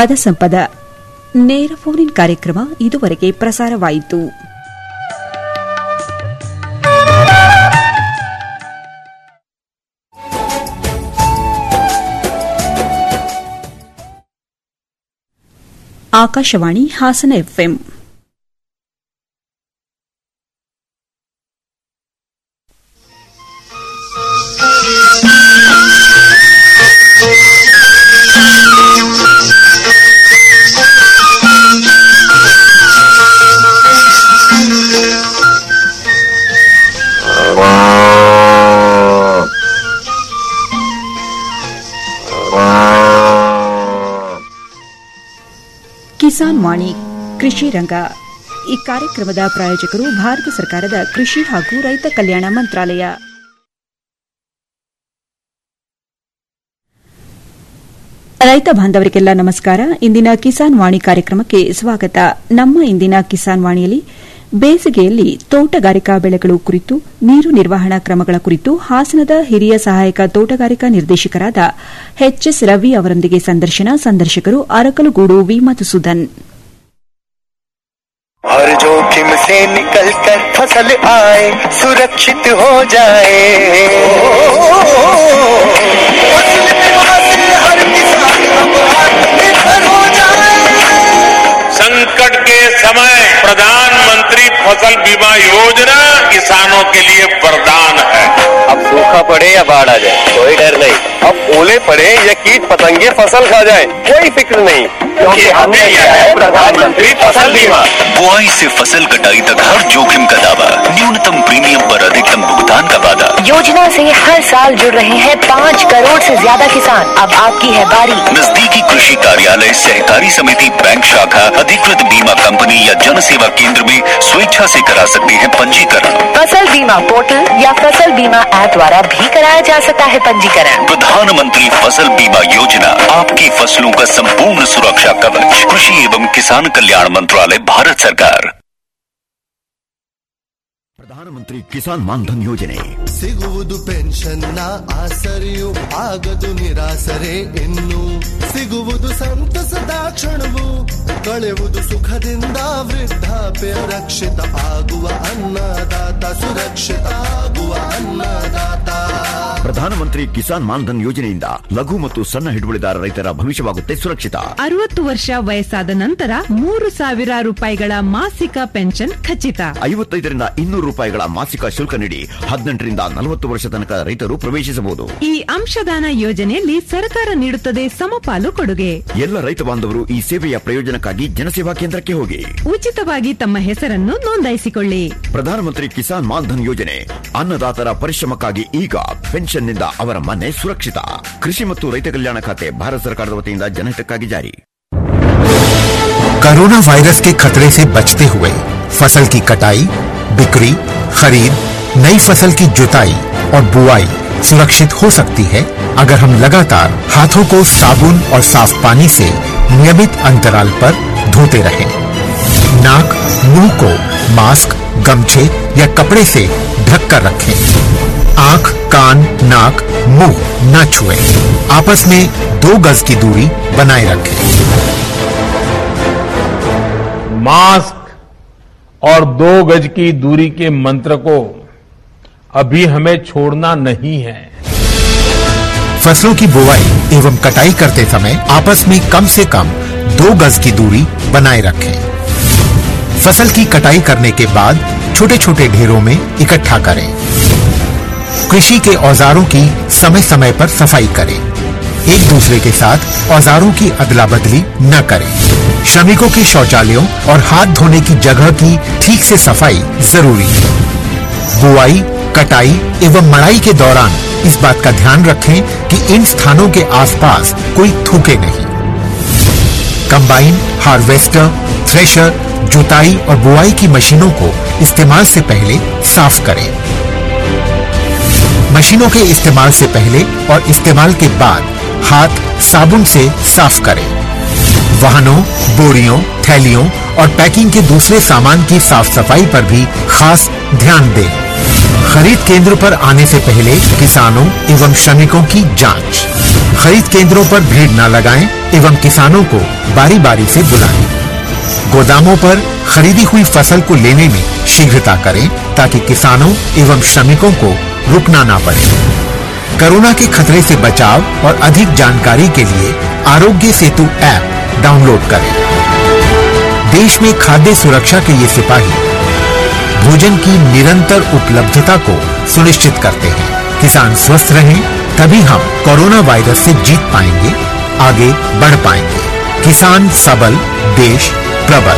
ಪದ ಸಂಪದ ನೇರ ಫೋನ್ ಕಾರ್ಯಕ್ರಮ ಇದುವರೆಗೆ ಪ್ರಸಾರವಾಯಿತು ಆಕಾಶವಾಣಿ ಹಾಸನ ಎಫ್ಎಂ ಕಿಸಾನ್ ವಾಣಿ ಕೃಷಿ ರಂಗ ಈ ಕಾರ್ಯಕ್ರಮದ ಪ್ರಾಯೋಜಕರು ಭಾರತ ಸರ್ಕಾರದ ಕೃಷಿ ಹಾಗೂ ರೈತ ಕಲ್ಯಾಣ ಮಂತ್ರಾಲಯ ರೈತ ಬಾಂಧವರಿಗೆಲ್ಲ ನಮಸ್ಕಾರ ಇಂದಿನ ಕಿಸಾನ್ ವಾಣಿ ಕಾರ್ಯಕ್ರಮಕ್ಕೆ ಸ್ವಾಗತ ನಮ್ಮ ಇಂದಿನ ಕಿಸಾನ್ ವಾಣಿಯಲ್ಲಿ ಬೇಸಿಗೆಯಲ್ಲಿ ತೋಟಗಾರಿಕಾ ಬೆಳೆಗಳು ಕುರಿತು ನೀರು ನಿರ್ವಹಣಾ ಕ್ರಮಗಳ ಕುರಿತು ಹಾಸನದ ಹಿರಿಯ ಸಹಾಯಕ ತೋಟಗಾರಿಕಾ ನಿರ್ದೇಶಕರಾದ ಎಚ್ಎಸ್ ರವಿ ಅವರೊಂದಿಗೆ ಸಂದರ್ಶನ ಸಂದರ್ಶಕರು ಅರಕಲಗೂಡು ವಿ ಮಧುಸೂದನ್ हर जोखिम से निकल कर फसल आए सुरक्षित हो जाए फसल बीमा से हर किसान अब आत्मनिर्भर हो जाए संकट के समय प्रधानमंत्री फसल बीमा योजना किसानों के लिए वरदान है अब सूखा पड़े या बाढ़ आ जाए कोई डर नहीं अब ओले पड़े या कीट पतंगे फसल खा जाए कोई फिक्र नहीं क्योंकि हमने लिया है प्रधानमंत्री फसल बीमा बुआई से फसल कटाई तक हर जोखिम का दावा न्यूनतम प्रीमियम पर अधिकतम भुगतान का वादा योजना से हर साल जुड़ रहे हैं पाँच करोड़ से ज्यादा किसान अब आपकी है बारी नजदीकी कृषि कार्यालय सहकारी समिति बैंक शाखा अधिकृत बीमा कंपनी या जन सेवा केंद्र में स्वेच्छा से करा सकते हैं पंजीकरण फसल बीमा पोर्टल या फसल बीमा ऐप द्वारा भी कराया जा सकता है पंजीकरण प्रधानमंत्री फसल बीमा योजना आपकी फसलों का संपूर्ण सुरक्षा कवच कृषि एवं किसान कल्याण मंत्रालय भारत सरकार ಪ್ರಧಾನಮಂತ್ರಿ ಕಿಸಾನ್ ಮಾನ್ಧನ್ ಯೋಜನೆ ಸಿಗುವುದು ಪೆನ್ಷನ್ನ ಆಸರೆಯು ಆಗದು ನಿರಾಸರೆ ಇನ್ನು ಸಿಗುವುದು ಸಂತಸದ ಕ್ಷಣವು ಕಳೆಯುವುದು ಸುಖದಿಂದ ವೃದ್ಧಾಪ್ಯ ರಕ್ಷಿತ ಆಗುವ ಅನ್ನದಾತ ಸುರಕ್ಷಿತ ಆಗುವ ಅನ್ನದಾತ ಪ್ರಧಾನಮಂತ್ರಿ ಕಿಸಾನ್ ಮಾನ್ಧನ್ ಯೋಜನೆಯಿಂದ ಲಘು ಮತ್ತು ಸಣ್ಣ ಹಿಡುವಳಿದಾರ ರೈತರ ಭವಿಷ್ಯವಾಗುತ್ತೆ ಸುರಕ್ಷಿತ ಅರವತ್ತು ವರ್ಷ ವಯಸ್ಸಾದ ನಂತರ ಮೂರು ಸಾವಿರ ರೂಪಾಯಿಗಳ ಮಾಸಿಕ ಪೆನ್ಷನ್ ಖಚಿತ ಐವತ್ತೈದರಿಂದ ಇನ್ನೂರು ರೂಪಾಯಿಗಳ ಮಾಸಿಕ ಶುಲ್ಕ ನೀಡಿ ಹದಿನೆಂಟರಿಂದ ನಲವತ್ತು ವರ್ಷ ತನಕ ರೈತರು ಪ್ರವೇಶಿಸಬಹುದು ಈ ಅಂಶದಾನ ಯೋಜನೆಯಲ್ಲಿ ಸರ್ಕಾರ ನೀಡುತ್ತದೆ ಸಮಪಾಲು ಕೊಡುಗೆ ಎಲ್ಲ ರೈತ ಬಾಂಧವರು ಈ ಸೇವೆಯ ಪ್ರಯೋಜನಕ್ಕಾಗಿ ಜನಸೇವಾ ಕೇಂದ್ರಕ್ಕೆ ಹೋಗಿ ಉಚಿತವಾಗಿ ತಮ್ಮ ಹೆಸರನ್ನು ನೋಂದಾಯಿಸಿಕೊಳ್ಳಿ ಪ್ರಧಾನಮಂತ್ರಿ ಕಿಸಾನ್ ಮಾನ್ಧನ್ ಯೋಜನೆ ಅನ್ನದಾತರ ಪರಿಶ್ರಮಕ್ಕಾಗಿ ಈಗ ಪೆನ್ಷನ್ನಿಂದ ಅವರ ಮನೆ ಸುರಕ್ಷಿತ ಕೃಷಿ ಮತ್ತು ರೈತ ಕಲ್ಯಾಣ ಖಾತೆ ಭಾರತ ಸರ್ಕಾರದ ವತಿಯಿಂದ ಜನಹಿತಕ್ಕಾಗಿ ಜಾರಿ कोरोना वायरस के खतरे से बचते हुए फसल की कटाई बिक्री खरीद नई फसल की जुताई और बुआई सुरक्षित हो सकती है अगर हम लगातार हाथों को साबुन और साफ पानी से नियमित अंतराल पर धोते रहें। नाक मुंह को मास्क गमछे या कपड़े से ढक कर रखें आंख कान नाक मुंह न छुएं। आपस में दो गज की दूरी बनाए रखें मास्क और दो गज की दूरी के मंत्र को अभी हमें छोड़ना नहीं है फसलों की बुवाई एवं कटाई करते समय आपस में कम से कम दो गज की दूरी बनाए रखें फसल की कटाई करने के बाद छोटे छोटे ढेरों में इकट्ठा करें कृषि के औजारों की समय समय पर सफाई करें एक दूसरे के साथ औजारों की अदला बदली न करें श्रमिकों के शौचालयों और हाथ धोने की जगह की ठीक से सफाई जरूरी है बुआई कटाई एवं मड़ाई के दौरान इस बात का ध्यान रखें कि इन स्थानों के आसपास कोई थूके नहीं कंबाइन हार्वेस्टर थ्रेशर जुताई और बुआई की मशीनों को इस्तेमाल से पहले साफ करें मशीनों के इस्तेमाल से पहले और इस्तेमाल के बाद हाथ साबुन से साफ करें वाहनों बोरियों थैलियों और पैकिंग के दूसरे सामान की साफ सफाई पर भी खास ध्यान दें खरीद केंद्र पर आने से पहले किसानों एवं श्रमिकों की जांच खरीद केंद्रों पर भीड़ न लगाएं एवं किसानों को बारी बारी से बुलाएं गोदामों पर खरीदी हुई फसल को लेने में शीघ्रता करें ताकि किसानों एवं श्रमिकों को रुकना ना पड़े कोरोना के खतरे से बचाव और अधिक जानकारी के लिए आरोग्य सेतु ऐप डाउनलोड करें देश में खाद्य सुरक्षा के ये सिपाही भोजन की निरंतर उपलब्धता को सुनिश्चित करते हैं किसान स्वस्थ रहें तभी हम कोरोना वायरस से जीत पाएंगे आगे बढ़ पाएंगे किसान सबल देश प्रबल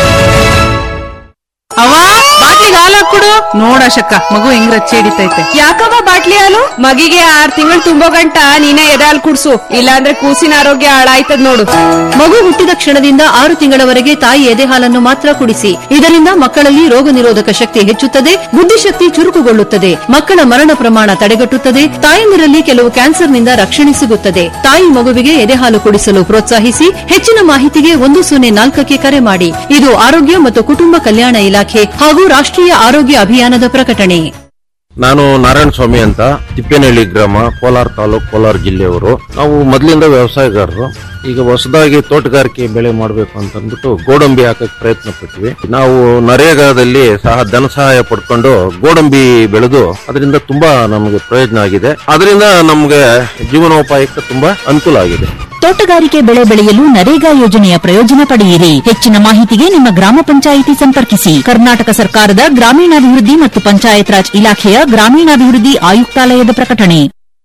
ಅವ್ವ ಬಾಟ್ಲಿಗೆ ಹಾಲು ಹಾಕ್ಬಿಡು ನೋಡಶಕ್ಕ ಮಗು ಹೆಂಗ್ ರಚ್ಚಿ ಹಿಡಿತೈತೆ ಯಾಕವ್ವ ಬಾಟ್ಲಿ ಹಾಲು ಮಗಿಗೆ ಆರ್ ತಿಂಗಳು ತುಂಬೋ ಗಂಟ ನೀನೇ ಎದೆ ಹಾಲು ಕುಡ್ಸು ಇಲ್ಲಾಂದ್ರೆ ಕೂಸಿನ ಆರೋಗ್ಯ ಹಾಳಾಯ್ತದ ನೋಡು ಮಗು ಹುಟ್ಟಿದ ಕ್ಷಣದಿಂದ ಆರು ತಿಂಗಳವರೆಗೆ ತಾಯಿ ಎದೆ ಹಾಲನ್ನು ಮಾತ್ರ ಕುಡಿಸಿ ಇದರಿಂದ ಮಕ್ಕಳಲ್ಲಿ ರೋಗ ನಿರೋಧಕ ಶಕ್ತಿ ಹೆಚ್ಚುತ್ತದೆ ಬುದ್ಧಿಶಕ್ತಿ ಚುರುಕುಗೊಳ್ಳುತ್ತದೆ ಮಕ್ಕಳ ಮರಣ ಪ್ರಮಾಣ ತಡೆಗಟ್ಟುತ್ತದೆ ತಾಯಂದಿರಲ್ಲಿ ಕೆಲವು ಕ್ಯಾನ್ಸರ್ನಿಂದ ರಕ್ಷಣೆ ಸಿಗುತ್ತದೆ ತಾಯಿ ಮಗುವಿಗೆ ಎದೆ ಹಾಲು ಕುಡಿಸಲು ಪ್ರೋತ್ಸಾಹಿಸಿ ಹೆಚ್ಚಿನ ಮಾಹಿತಿಗೆ ಒಂದು ಸೊನ್ನೆ ನಾಲ್ಕಕ್ಕೆ ಕರೆ ಮಾಡಿ ಇದು ಆರೋಗ್ಯ ಮತ್ತು ಕುಟುಂಬ ಕಲ್ಯಾಣ ಇಲಾಖೆ ಹಾಗೂ ರಾಷ್ಟ್ರೀಯ ಆರೋಗ್ಯ ಅಭಿಯಾನದ ಪ್ರಕಟಣೆ ನಾನು ನಾರಾಯಣ ಸ್ವಾಮಿ ಅಂತ ತಿಪ್ಪೇನಹಳ್ಳಿ ಗ್ರಾಮ ಕೋಲಾರ ತಾಲೂಕು ಕೋಲಾರ ಜಿಲ್ಲೆಯವರು ನಾವು ಮೊದಲಿಂದ ವ್ಯವಸಾಯಗಾರರು ಈಗ ಹೊಸದಾಗಿ ತೋಟಗಾರಿಕೆ ಬೆಳೆ ಮಾಡಬೇಕು ಅಂತ ಅಂದ್ಬಿಟ್ಟು ಗೋಡಂಬಿ ಹಾಕಕ್ ಪ್ರಯತ್ನ ಪಟ್ವಿ ನಾವು ನರೇಗಾದಲ್ಲಿ ಸಹ ಧನ ಸಹಾಯ ಪಡ್ಕೊಂಡು ಗೋಡಂಬಿ ಬೆಳೆದು ಅದರಿಂದ ತುಂಬಾ ನಮಗೆ ಪ್ರಯೋಜನ ಆಗಿದೆ ಅದರಿಂದ ನಮಗೆ ಜೀವನೋಪಾಯಕ್ಕೆ ತುಂಬಾ ಅನುಕೂಲ ಆಗಿದೆ ತೋಟಗಾರಿಕೆ ಬೆಳೆ ಬೆಳೆಯಲು ನರೇಗಾ ಯೋಜನೆಯ ಪ್ರಯೋಜನ ಪಡೆಯಿರಿ ಹೆಚ್ಚಿನ ಮಾಹಿತಿಗೆ ನಿಮ್ಮ ಗ್ರಾಮ ಪಂಚಾಯಿತಿ ಸಂಪರ್ಕಿಸಿ ಕರ್ನಾಟಕ ಸರ್ಕಾರದ ಗ್ರಾಮೀಣಾಭಿವೃದ್ಧಿ ಮತ್ತು ಪಂಚಾಯತ್ ರಾಜ್ ಇಲಾಖೆಯ ಗ್ರಾಮೀಣಾಭಿವೃದ್ಧಿ ಆಯುಕ್ತಾಲಯದ ಪ್ರಕಟಣೆ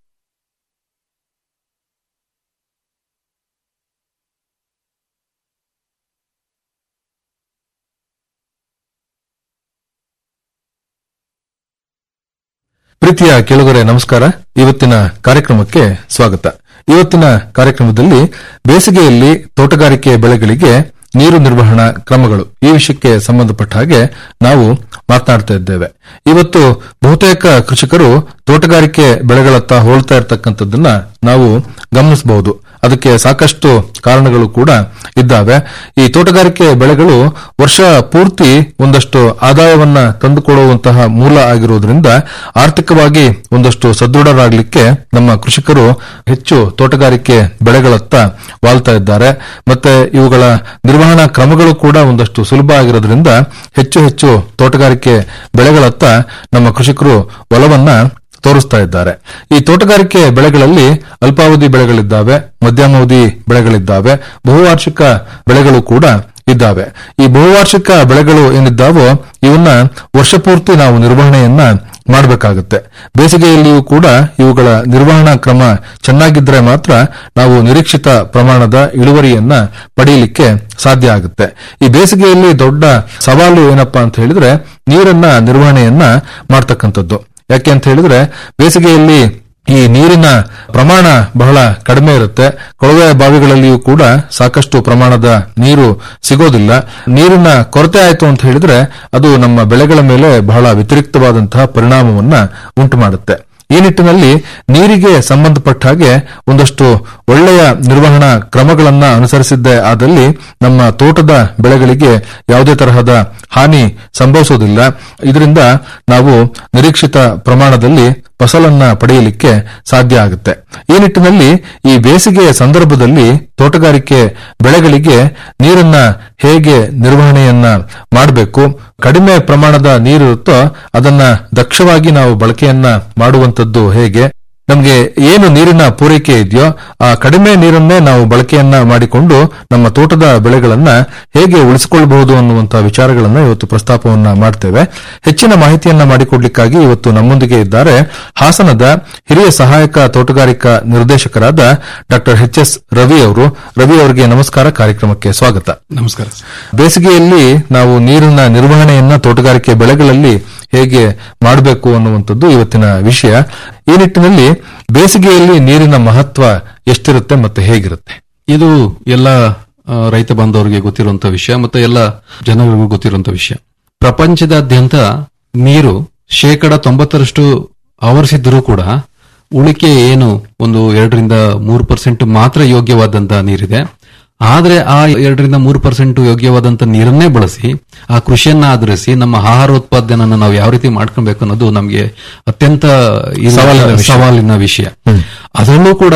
ಪ್ರೀತಿಯ ಕೆಳಗರೆ ನಮಸ್ಕಾರ ಇವತ್ತಿನ ಕಾರ್ಯಕ್ರಮಕ್ಕೆ ಸ್ವಾಗತ ಇವತ್ತಿನ ಕಾರ್ಯಕ್ರಮದಲ್ಲಿ ಬೇಸಿಗೆಯಲ್ಲಿ ತೋಟಗಾರಿಕೆ ಬೆಳೆಗಳಿಗೆ ನೀರು ನಿರ್ವಹಣಾ ಕ್ರಮಗಳು ಈ ವಿಷಯಕ್ಕೆ ಸಂಬಂಧಪಟ್ಟ ಹಾಗೆ ನಾವು ಮಾತನಾಡ್ತಾ ಇದ್ದೇವೆ ಇವತ್ತು ಬಹುತೇಕ ಕೃಷಿಕರು ತೋಟಗಾರಿಕೆ ಬೆಳೆಗಳತ್ತ ಹೋಲ್ತಾ ಇರತಕ್ಕಂಥದ್ದನ್ನ ನಾವು ಗಮನಿಸಬಹುದು ಅದಕ್ಕೆ ಸಾಕಷ್ಟು ಕಾರಣಗಳು ಕೂಡ ಇದ್ದಾವೆ ಈ ತೋಟಗಾರಿಕೆ ಬೆಳೆಗಳು ವರ್ಷ ಪೂರ್ತಿ ಒಂದಷ್ಟು ಆದಾಯವನ್ನ ತಂದುಕೊಡುವಂತಹ ಮೂಲ ಆಗಿರುವುದರಿಂದ ಆರ್ಥಿಕವಾಗಿ ಒಂದಷ್ಟು ಸದೃಢರಾಗಲಿಕ್ಕೆ ನಮ್ಮ ಕೃಷಿಕರು ಹೆಚ್ಚು ತೋಟಗಾರಿಕೆ ಬೆಳೆಗಳತ್ತ ವಾಲ್ತಾ ಇದ್ದಾರೆ ಮತ್ತೆ ಇವುಗಳ ನಿರ್ವಹಣಾ ಕ್ರಮಗಳು ಕೂಡ ಒಂದಷ್ಟು ಸುಲಭ ಆಗಿರೋದ್ರಿಂದ ಹೆಚ್ಚು ಹೆಚ್ಚು ತೋಟಗಾರಿಕೆ ಬೆಳೆಗಳತ್ತ ನಮ್ಮ ಕೃಷಿಕರು ಒಲವನ್ನ ತೋರಿಸ್ತಾ ಇದ್ದಾರೆ ಈ ತೋಟಗಾರಿಕೆ ಬೆಳೆಗಳಲ್ಲಿ ಅಲ್ಪಾವಧಿ ಬೆಳೆಗಳಿದ್ದಾವೆ ಮಧ್ಯಮಾವಧಿ ಬೆಳೆಗಳಿದ್ದಾವೆ ಬಹುವಾರ್ಷಿಕ ಬೆಳೆಗಳು ಕೂಡ ಇದ್ದಾವೆ ಈ ಬಹುವಾರ್ಷಿಕ ಬೆಳೆಗಳು ಏನಿದ್ದಾವೋ ಇವನ್ನ ವರ್ಷಪೂರ್ತಿ ನಾವು ನಿರ್ವಹಣೆಯನ್ನ ಮಾಡಬೇಕಾಗುತ್ತೆ ಬೇಸಿಗೆಯಲ್ಲಿಯೂ ಕೂಡ ಇವುಗಳ ನಿರ್ವಹಣಾ ಕ್ರಮ ಚೆನ್ನಾಗಿದ್ರೆ ಮಾತ್ರ ನಾವು ನಿರೀಕ್ಷಿತ ಪ್ರಮಾಣದ ಇಳುವರಿಯನ್ನ ಪಡೆಯಲಿಕ್ಕೆ ಸಾಧ್ಯ ಆಗುತ್ತೆ ಈ ಬೇಸಿಗೆಯಲ್ಲಿ ದೊಡ್ಡ ಸವಾಲು ಏನಪ್ಪಾ ಅಂತ ಹೇಳಿದ್ರೆ ನೀರನ್ನ ನಿರ್ವಹಣೆಯನ್ನ ಮಾಡ್ತಕ್ಕಂಥದ್ದು ಯಾಕೆ ಅಂತ ಹೇಳಿದ್ರೆ ಬೇಸಿಗೆಯಲ್ಲಿ ಈ ನೀರಿನ ಪ್ರಮಾಣ ಬಹಳ ಕಡಿಮೆ ಇರುತ್ತೆ ಕೊಳವೆ ಬಾವಿಗಳಲ್ಲಿಯೂ ಕೂಡ ಸಾಕಷ್ಟು ಪ್ರಮಾಣದ ನೀರು ಸಿಗೋದಿಲ್ಲ ನೀರಿನ ಕೊರತೆ ಆಯಿತು ಅಂತ ಹೇಳಿದ್ರೆ ಅದು ನಮ್ಮ ಬೆಳೆಗಳ ಮೇಲೆ ಬಹಳ ವ್ಯತಿರಿಕ್ತವಾದಂತಹ ಪರಿಣಾಮವನ್ನ ಉಂಟು ಮಾಡುತ್ತೆ ಈ ನಿಟ್ಟಿನಲ್ಲಿ ನೀರಿಗೆ ಸಂಬಂಧಪಟ್ಟ ಹಾಗೆ ಒಂದಷ್ಟು ಒಳ್ಳೆಯ ನಿರ್ವಹಣಾ ಕ್ರಮಗಳನ್ನ ಅನುಸರಿಸಿದ್ದೇ ಆದಲ್ಲಿ ನಮ್ಮ ತೋಟದ ಬೆಳೆಗಳಿಗೆ ಯಾವುದೇ ತರಹದ ಹಾನಿ ಸಂಭವಿಸೋದಿಲ್ಲ ಇದರಿಂದ ನಾವು ನಿರೀಕ್ಷಿತ ಪ್ರಮಾಣದಲ್ಲಿ ಫಸಲನ್ನ ಪಡೆಯಲಿಕ್ಕೆ ಸಾಧ್ಯ ಆಗುತ್ತೆ ಈ ನಿಟ್ಟಿನಲ್ಲಿ ಈ ಬೇಸಿಗೆಯ ಸಂದರ್ಭದಲ್ಲಿ ತೋಟಗಾರಿಕೆ ಬೆಳೆಗಳಿಗೆ ನೀರನ್ನ ಹೇಗೆ ನಿರ್ವಹಣೆಯನ್ನ ಮಾಡಬೇಕು ಕಡಿಮೆ ಪ್ರಮಾಣದ ನೀರಿರುತ್ತೋ ಅದನ್ನ ದಕ್ಷವಾಗಿ ನಾವು ಬಳಕೆಯನ್ನ ಮಾಡುವಂತದ್ದು ಹೇಗೆ ನಮಗೆ ಏನು ನೀರಿನ ಪೂರೈಕೆ ಇದೆಯೋ ಆ ಕಡಿಮೆ ನೀರನ್ನೇ ನಾವು ಬಳಕೆಯನ್ನ ಮಾಡಿಕೊಂಡು ನಮ್ಮ ತೋಟದ ಬೆಳೆಗಳನ್ನ ಹೇಗೆ ಉಳಿಸಿಕೊಳ್ಳಬಹುದು ಅನ್ನುವಂತಹ ವಿಚಾರಗಳನ್ನ ಇವತ್ತು ಪ್ರಸ್ತಾಪವನ್ನ ಮಾಡ್ತೇವೆ ಹೆಚ್ಚಿನ ಮಾಹಿತಿಯನ್ನ ಮಾಡಿಕೊಡ್ಲಿಕ್ಕಾಗಿ ಇವತ್ತು ನಮ್ಮೊಂದಿಗೆ ಇದ್ದಾರೆ ಹಾಸನದ ಹಿರಿಯ ಸಹಾಯಕ ತೋಟಗಾರಿಕಾ ನಿರ್ದೇಶಕರಾದ ಡಾಕ್ಟರ್ ಎಚ್ ಎಸ್ ರವಿ ಅವರು ರವಿ ಅವರಿಗೆ ನಮಸ್ಕಾರ ಕಾರ್ಯಕ್ರಮಕ್ಕೆ ಸ್ವಾಗತ ನಮಸ್ಕಾರ ಬೇಸಿಗೆಯಲ್ಲಿ ನಾವು ನೀರಿನ ನಿರ್ವಹಣೆಯನ್ನ ತೋಟಗಾರಿಕೆ ಬೆಳೆಗಳಲ್ಲಿ ಹೇಗೆ ಮಾಡಬೇಕು ಅನ್ನುವಂಥದ್ದು ಇವತ್ತಿನ ವಿಷಯ ಈ ನಿಟ್ಟಿನಲ್ಲಿ ಬೇಸಿಗೆಯಲ್ಲಿ ನೀರಿನ ಮಹತ್ವ ಎಷ್ಟಿರುತ್ತೆ ಮತ್ತೆ ಹೇಗಿರುತ್ತೆ ಇದು ಎಲ್ಲ ಆ, ರೈತ ಬಾಂಧವರಿಗೆ ಗೊತ್ತಿರುವಂತ ವಿಷಯ ಮತ್ತೆ ಎಲ್ಲ ಜನರಿಗೂ ಗೊತ್ತಿರುವಂತ ವಿಷಯ ಪ್ರಪಂಚದಾದ್ಯಂತ ನೀರು ಶೇಕಡ ತೊಂಬತ್ತರಷ್ಟು ಆವರಿಸಿದ್ರೂ ಕೂಡ ಉಳಿಕೆ ಏನು ಒಂದು ಎರಡರಿಂದ ಮೂರು ಪರ್ಸೆಂಟ್ ಮಾತ್ರ ಯೋಗ್ಯವಾದಂತ ನೀರಿದೆ ಆದ್ರೆ ಆ ಎರಡರಿಂದ ಮೂರು ಪರ್ಸೆಂಟ್ ಯೋಗ್ಯವಾದಂತ ನೀರನ್ನೇ ಬಳಸಿ ಆ ಕೃಷಿಯನ್ನ ಆಧರಿಸಿ ನಮ್ಮ ಆಹಾರ ಉತ್ಪಾದನೆಯನ್ನ ನಾವು ಯಾವ ರೀತಿ ಮಾಡ್ಕೊಬೇಕು ಅನ್ನೋದು ನಮಗೆ ಅತ್ಯಂತ ಇದು ಸವಾಲಿನ ವಿಷಯ. ಸವಾಲಿನ ವಿಷಯ ಅದರಲ್ಲೂ ಕೂಡ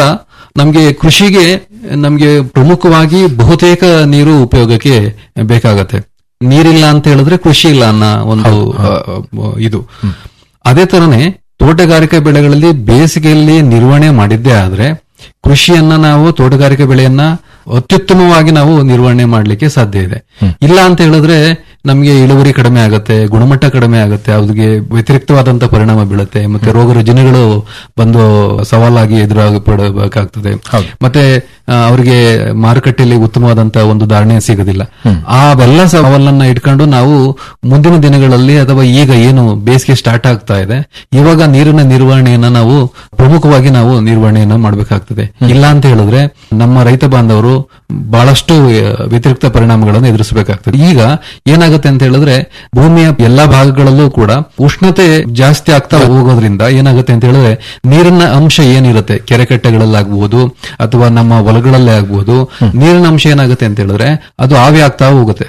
ನಮ್ಗೆ ಕೃಷಿಗೆ ನಮ್ಗೆ ಪ್ರಮುಖವಾಗಿ ಬಹುತೇಕ ನೀರು ಉಪಯೋಗಕ್ಕೆ ಬೇಕಾಗತ್ತೆ ನೀರಿಲ್ಲ ಅಂತ ಹೇಳಿದ್ರೆ ಕೃಷಿ ಇಲ್ಲ ಅನ್ನೋ ಒಂದು ಆ, ಆ, ಇದು ಅದೇ ತರನೇ ತೋಟಗಾರಿಕಾ ಬೆಳೆಗಳಲ್ಲಿ ಬೇಸಿಗೆಯಲ್ಲಿ ನಿರ್ವಹಣೆ ಮಾಡಿದ್ದೇ ಆದ್ರೆ ಕೃಷಿಯನ್ನ ನಾವು ತೋಟಗಾರಿಕೆ ಬೆಳೆಯನ್ನ ಅತ್ಯುತ್ತಮವಾಗಿ ನಾವು ನಿರ್ವಹಣೆ ಮಾಡ್ಲಿಕ್ಕೆ ಸಾಧ್ಯ ಇದೆ ಇಲ್ಲ ಅಂತ ಹೇಳಿದ್ರೆ ನಮಗೆ ಇಳುವರಿ ಕಡಿಮೆ ಆಗುತ್ತೆ ಗುಣಮಟ್ಟ ಕಡಿಮೆ ಆಗುತ್ತೆ ಅವ್ರಿಗೆ ವ್ಯತಿರಿಕ್ತವಾದಂತ ಪರಿಣಾಮ ಬೀಳುತ್ತೆ ಮತ್ತೆ ರೋಗ ರುಜಿನಗಳು ಬಂದು ಸವಾಲಾಗಿ ಎದುರಾಗಬೇಕಾಗ್ತದೆ ಮತ್ತೆ ಆ, ಅವರಿಗೆ ಮಾರುಕಟ್ಟೆಯಲ್ಲಿ ಉತ್ತಮವಾದಂತ ಒಂದು ಧಾರಣೆ ಸಿಗೋದಿಲ್ಲ ಆ ಅವೆಲ್ಲ ಸವಾಲನ್ನ ಇಟ್ಕೊಂಡು ನಾವು ಮುಂದಿನ ದಿನಗಳಲ್ಲಿ ಅಥವಾ ಈಗ ಏನು ಬೇಸಿಗೆ ಸ್ಟಾರ್ಟ್ ಆಗ್ತಾ ಇದೆ ಇವಾಗ ನೀರಿನ ನಿರ್ವಹಣೆಯನ್ನ ನಾವು ಪ್ರಮುಖವಾಗಿ ನಾವು ನಿರ್ವಹಣೆಯನ್ನ ಮಾಡಬೇಕಾಗ್ತದೆ ಇಲ್ಲ ಅಂತ ಹೇಳಿದ್ರೆ ನಮ್ಮ ರೈತ ಬಾಂಧವರು ಬಹಳಷ್ಟು ಆ, ವ್ಯತಿರಿಕ್ತ ಪರಿಣಾಮಗಳನ್ನು ಎದುರಿಸಬೇಕಾಗ್ತದೆ ಈಗ ಏನಾಗುತ್ತೆ ಅಂತ ಹೇಳಿದ್ರೆ ಭೂಮಿಯ ಎಲ್ಲಾ ಭಾಗಗಳಲ್ಲೂ ಕೂಡ ಉಷ್ಣತೆ ಜಾಸ್ತಿ ಆಗ್ತಾ ಹೋಗೋದ್ರಿಂದ ಏನಾಗುತ್ತೆ ಅಂತ ಹೇಳಿದ್ರೆ ನೀರಿನ ಅಂಶ ಏನಿರುತ್ತೆ ಕೆರೆ ಕಟ್ಟೆಗಳಲ್ಲಾಗಬಹುದು ಅಥವಾ ನಮ್ಮ ಹೊಲಗಳಲ್ಲೇ ಆಗ್ಬಹುದು ನೀರಿನ ಅಂಶ ಏನಾಗುತ್ತೆ ಅಂತ ಹೇಳಿದ್ರೆ ಅದು ಆವಿ ಆಗ್ತಾ ಹೋಗುತ್ತೆ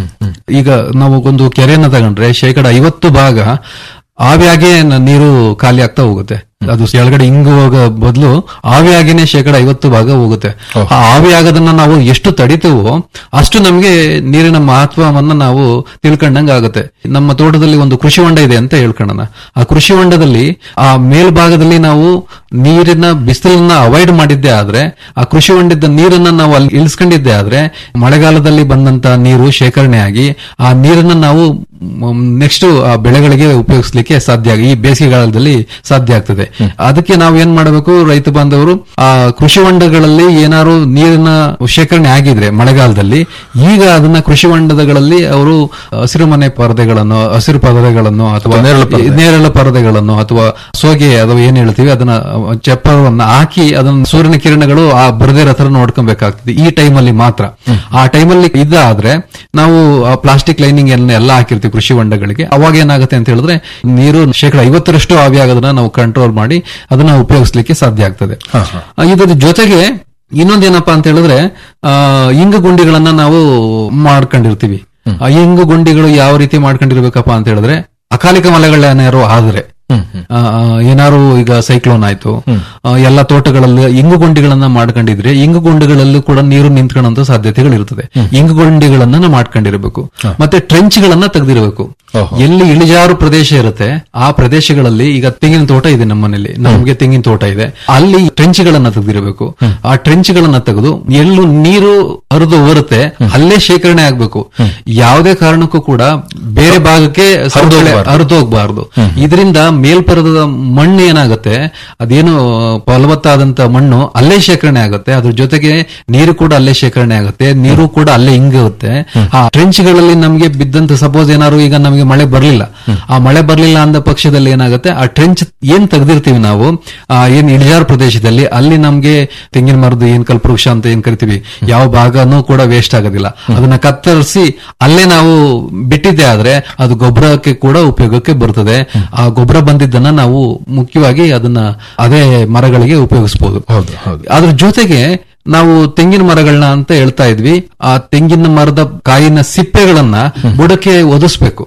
ಈಗ ನಾವು ಒಂದು ಕೆರೆಯನ್ನ ತಗೊಂಡ್ರೆ ಶೇಕಡ ಐವತ್ತು ಭಾಗ ಆವಿಯಾಗೆ ನ- ನೀರು ಖಾಲಿ ಆಗ್ತಾ ಹೋಗುತ್ತೆ ಅದು ಕೆಳಗಡೆ ಹಿಂಗು ಹೋಗೋ ಬದಲು ಆವಿಯಾಗಿನೇ ಶೇಕಡ ಐವತ್ತು ಭಾಗ ಹೋಗುತ್ತೆ ಆ ಆವಿ ಆಗೋದನ್ನ ನಾವು ಎಷ್ಟು ತಡಿತೇವೋ ಅಷ್ಟು ನಮಗೆ ನೀರಿನ ಮಹತ್ವವನ್ನ ನಾವು ತಿಳ್ಕೊಂಡಂಗ ಆಗುತ್ತೆ ನಮ್ಮ ತೋಟದಲ್ಲಿ ಒಂದು ಕೃಷಿ ಹೊಂಡ ಇದೆ ಅಂತ ಹೇಳ್ಕೊಳ್ಳೋಣ ಆ ಕೃಷಿ ಹೊಂಡದಲ್ಲಿ ಆ ಮೇಲ್ಭಾಗದಲ್ಲಿ ನಾವು ನೀರಿನ ಬಿಸಿಲನ್ನ ಅವಾಯ್ಡ್ ಮಾಡಿದ್ದೆ ಆದ್ರೆ ಆ ಕೃಷಿ ಹೊಂಡದ ನೀರನ್ನ ನಾವು ಅಲ್ಲಿ ಇಳಿಸ್ಕೊಂಡಿದ್ದೆ ಆದ್ರೆ ಮಳೆಗಾಲದಲ್ಲಿ ಬಂದಂತ ನೀರು ಶೇಖರಣೆ ಆಗಿ ಆ ನೀರನ್ನ ನಾವು ನೆಕ್ಸ್ಟ್ ಆ ಬೆಳೆಗಳಿಗೆ ಉಪಯೋಗಿಸ್ಲಿಕ್ಕೆ ಸಾಧ್ಯ ಆಗಿ ಈ ಬೇಸಿಗೆಗಾಲದಲ್ಲಿ ಸಾಧ್ಯ ಆಗ್ತದೆ ಅದಕ್ಕೆ ನಾವು ಏನ್ ಮಾಡಬೇಕು ರೈತ ಬಾಂಧವರು ಆ ಕೃಷಿ ಹೊಂಡಗಳಲ್ಲಿ ಏನಾದ್ರು ನೀರಿನ ಶೇಖರಣೆ ಆಗಿದ್ರೆ ಮಳೆಗಾಲದಲ್ಲಿ ಈಗ ಅದನ್ನ ಕೃಷಿ ಹೊಂಡಗಳಲ್ಲಿ ಅವರು ಹಸಿರು ಮನೆ ಪರದೆಗಳನ್ನು ಹಸಿರು ಪರದೆಗಳನ್ನು ಅಥವಾ ನೇರಳೆ ಪರದೆ. ನೇರಳೆ ಪರದೆಗಳನ್ನು ಅಥವಾ ಸೋಗೆ ಅಥವಾ ಏನ್ ಹೇಳ್ತೀವಿ ಅದನ್ನ ಚಪ್ಪರವನ್ನ ಹಾಕಿ ಅದನ್ನ ಸೂರ್ಯನ ಕಿರಣಗಳು ಆ ಬರದೇ ಇರೋ ತರ ನೋಡ್ಕೊಬೇಕಾಗ್ತದೆ ಈ ಟೈಮಲ್ಲಿ ಮಾತ್ರ ಆ ಟೈಮಲ್ಲಿ ಇದಾದ್ರೆ ನಾವು ಪ್ಲಾಸ್ಟಿಕ್ ಲೈನಿಂಗ್ ಎಲ್ಲ ಹಾಕಿರ್ತೀವಿ ಕೃಷಿ ಹೊಂಡಗಳಿಗೆ ಅವಾಗ ಏನಾಗುತ್ತೆ ಅಂತ ಹೇಳಿದ್ರೆ ನೀರು ಶೇಕಡ ಐವತ್ತರಷ್ಟು ಆವಿ ಆಗೋದನ್ನ ನಾವು ಕಂಟ್ರೋಲ್ ಮಾಡಿ ಅದನ್ನ ಉಪಯೋಗಿಸ್ಲಿಕ್ಕೆ ಸಾಧ್ಯ ಆಗ್ತದೆ ಆ, ಇದರ ಜೊತೆಗೆ ಇನ್ನೊಂದೇನಪ್ಪಾ ಅಂತ ಹೇಳಿದ್ರೆ ಆ ಇಂಗು ಗುಂಡಿಗಳನ್ನ ನಾವು ಮಾಡ್ಕೊಂಡಿರ್ತೀವಿ ಆ ಇಂಗು ಗುಂಡಿಗಳು ಯಾವ ರೀತಿ ಮಾಡ್ಕೊಂಡಿರ್ಬೇಕಪ್ಪ ಅಂತ ಹೇಳಿದ್ರೆ ಅಕಾಲಿಕ ಮಳೆಗಳೇನಾರು ಆದ್ರೆ ಆ, ಆ, ಏನಾರು ಈಗ ಸೈಕ್ಲೋನ್ ಆಯ್ತು ಆ, ಎಲ್ಲ ತೋಟಗಳಲ್ಲಿ ಇಂಗು ಗುಂಡಿಗಳನ್ನ ಮಾಡ್ಕೊಂಡಿದ್ರೆ ಇಂಗು ಗುಂಡಿಗಳಲ್ಲೂ ಕೂಡ ನೀರು ನಿಂತ್ಕೊಳ್ಳುವಂತ ಸಾಧ್ಯತೆಗಳು ಇರ್ತದೆ ಇಂಗು ಗುಂಡಿಗಳನ್ನ ನಾವು ಮಾಡ್ಕೊಂಡಿರ್ಬೇಕು ಮತ್ತೆ ಟ್ರೆಂಚ್ ಗಳನ್ನ ತೆಗೆದಿರಬೇಕು ಎಲ್ಲಿ ಇಳಿಜಾರು ಪ್ರದೇಶ ಇರುತ್ತೆ ಆ ಪ್ರದೇಶಗಳಲ್ಲಿ ಈಗ ತೆಂಗಿನ ತೋಟ ಇದೆ ನಮ್ಮನೇಲಿ ನಮ್ಗೆ ತೆಂಗಿನ ತೋಟ ಇದೆ ಅಲ್ಲಿ ಟ್ರೆಂಚ್ ಗಳನ್ನ ತೆಗೆದಿರಬೇಕು ಆ ಟ್ರೆಂಚ್ ಗಳನ್ನ ತೆಗೆದು ಎಲ್ಲೂ ನೀರು ಹರಿದು ಬರುತ್ತೆ ಅಲ್ಲೇ ಶೇಖರಣೆ ಆಗ್ಬೇಕು ಯಾವುದೇ ಕಾರಣಕ್ಕೂ ಕೂಡ ಬೇರೆ ಭಾಗಕ್ಕೆ ಹರಿದೋಗ್ಬಾರ್ದು. ಹರಿದು ಹೋಗ್ಬಾರ್ದು ಇದರಿಂದ ಮೇಲ್ಪರದದ ಮಣ್ಣು ಏನಾಗುತ್ತೆ ಅದೇನು ಫಲವತ್ತಾದಂತ ಮಣ್ಣು ಅಲ್ಲೇ ಶೇಖರಣೆ ಆಗುತ್ತೆ ಅದ್ರ ಜೊತೆಗೆ ನೀರು ಕೂಡ ಅಲ್ಲೇ ಶೇಖರಣೆ ಆಗುತ್ತೆ ನೀರು ಕೂಡ ಅಲ್ಲೇ ಇಂಗುತ್ತೆ ಆ ಟ್ರೆಂಚ್ ಗಳಲ್ಲಿ ನಮ್ಗೆ ಬಿದ್ದಂತ ಸಪೋಸ್ ಏನಾದ್ರು ಈಗ ನಮಗೆ ಮಳೆ ಬರ್ಲಿಲ್ಲ ಆ ಮಳೆ ಬರ್ಲಿಲ್ಲ ಅಂದ ಪಕ್ಷದಲ್ಲಿ ಏನಾಗುತ್ತೆ ಆ ಟ್ರೆಂಚ್ ಏನ್ ತೆಗ್ದಿರ್ತೀವಿ ನಾವು ಆ ಏನ್ ಇಳಿಜಾರು ಪ್ರದೇಶದಲ್ಲಿ ಅಲ್ಲಿ ನಮ್ಗೆ ತೆಂಗಿನ ಮರದ್ದು ಏನ್ ಕಲ್ಪವೃಕ್ಷ ಅಂತ ಏನ್ ಕರಿತೀವಿ ಯಾವ ಭಾಗನೂ ಕೂಡ ವೇಸ್ಟ್ ಆಗೋದಿಲ್ಲ ಅದನ್ನ ಕತ್ತರಿಸಿ ಅಲ್ಲೇ ನಾವು ಬಿಟ್ಟಿದ್ದೆ ಆದ್ರೆ ಅದು ಗೊಬ್ಬರಕ್ಕೆ ಕೂಡ ಉಪಯೋಗಕ್ಕೆ ಬರ್ತದೆ ಆ ಗೊಬ್ಬರ ಬಂದಿದ್ದನ್ನ ನಾವು ಮುಖ್ಯವಾಗಿ ಅದನ್ನ ಅದೇ ಮರಗಳಿಗೆ ಉಪಯೋಗಿಸಬಹುದು ಅದ್ರ ಜೊತೆಗೆ ನಾವು ತೆಂಗಿನ ಮರಗಳನ್ನ ಅಂತ ಹೇಳ್ತಾ ಇದ್ವಿ ಆ ತೆಂಗಿನ ಮರದ ಕಾಯಿನ ಸಿಪ್ಪೆಗಳನ್ನ ಬುಡಕ್ಕೆ ಒದಿಸ್ಬೇಕು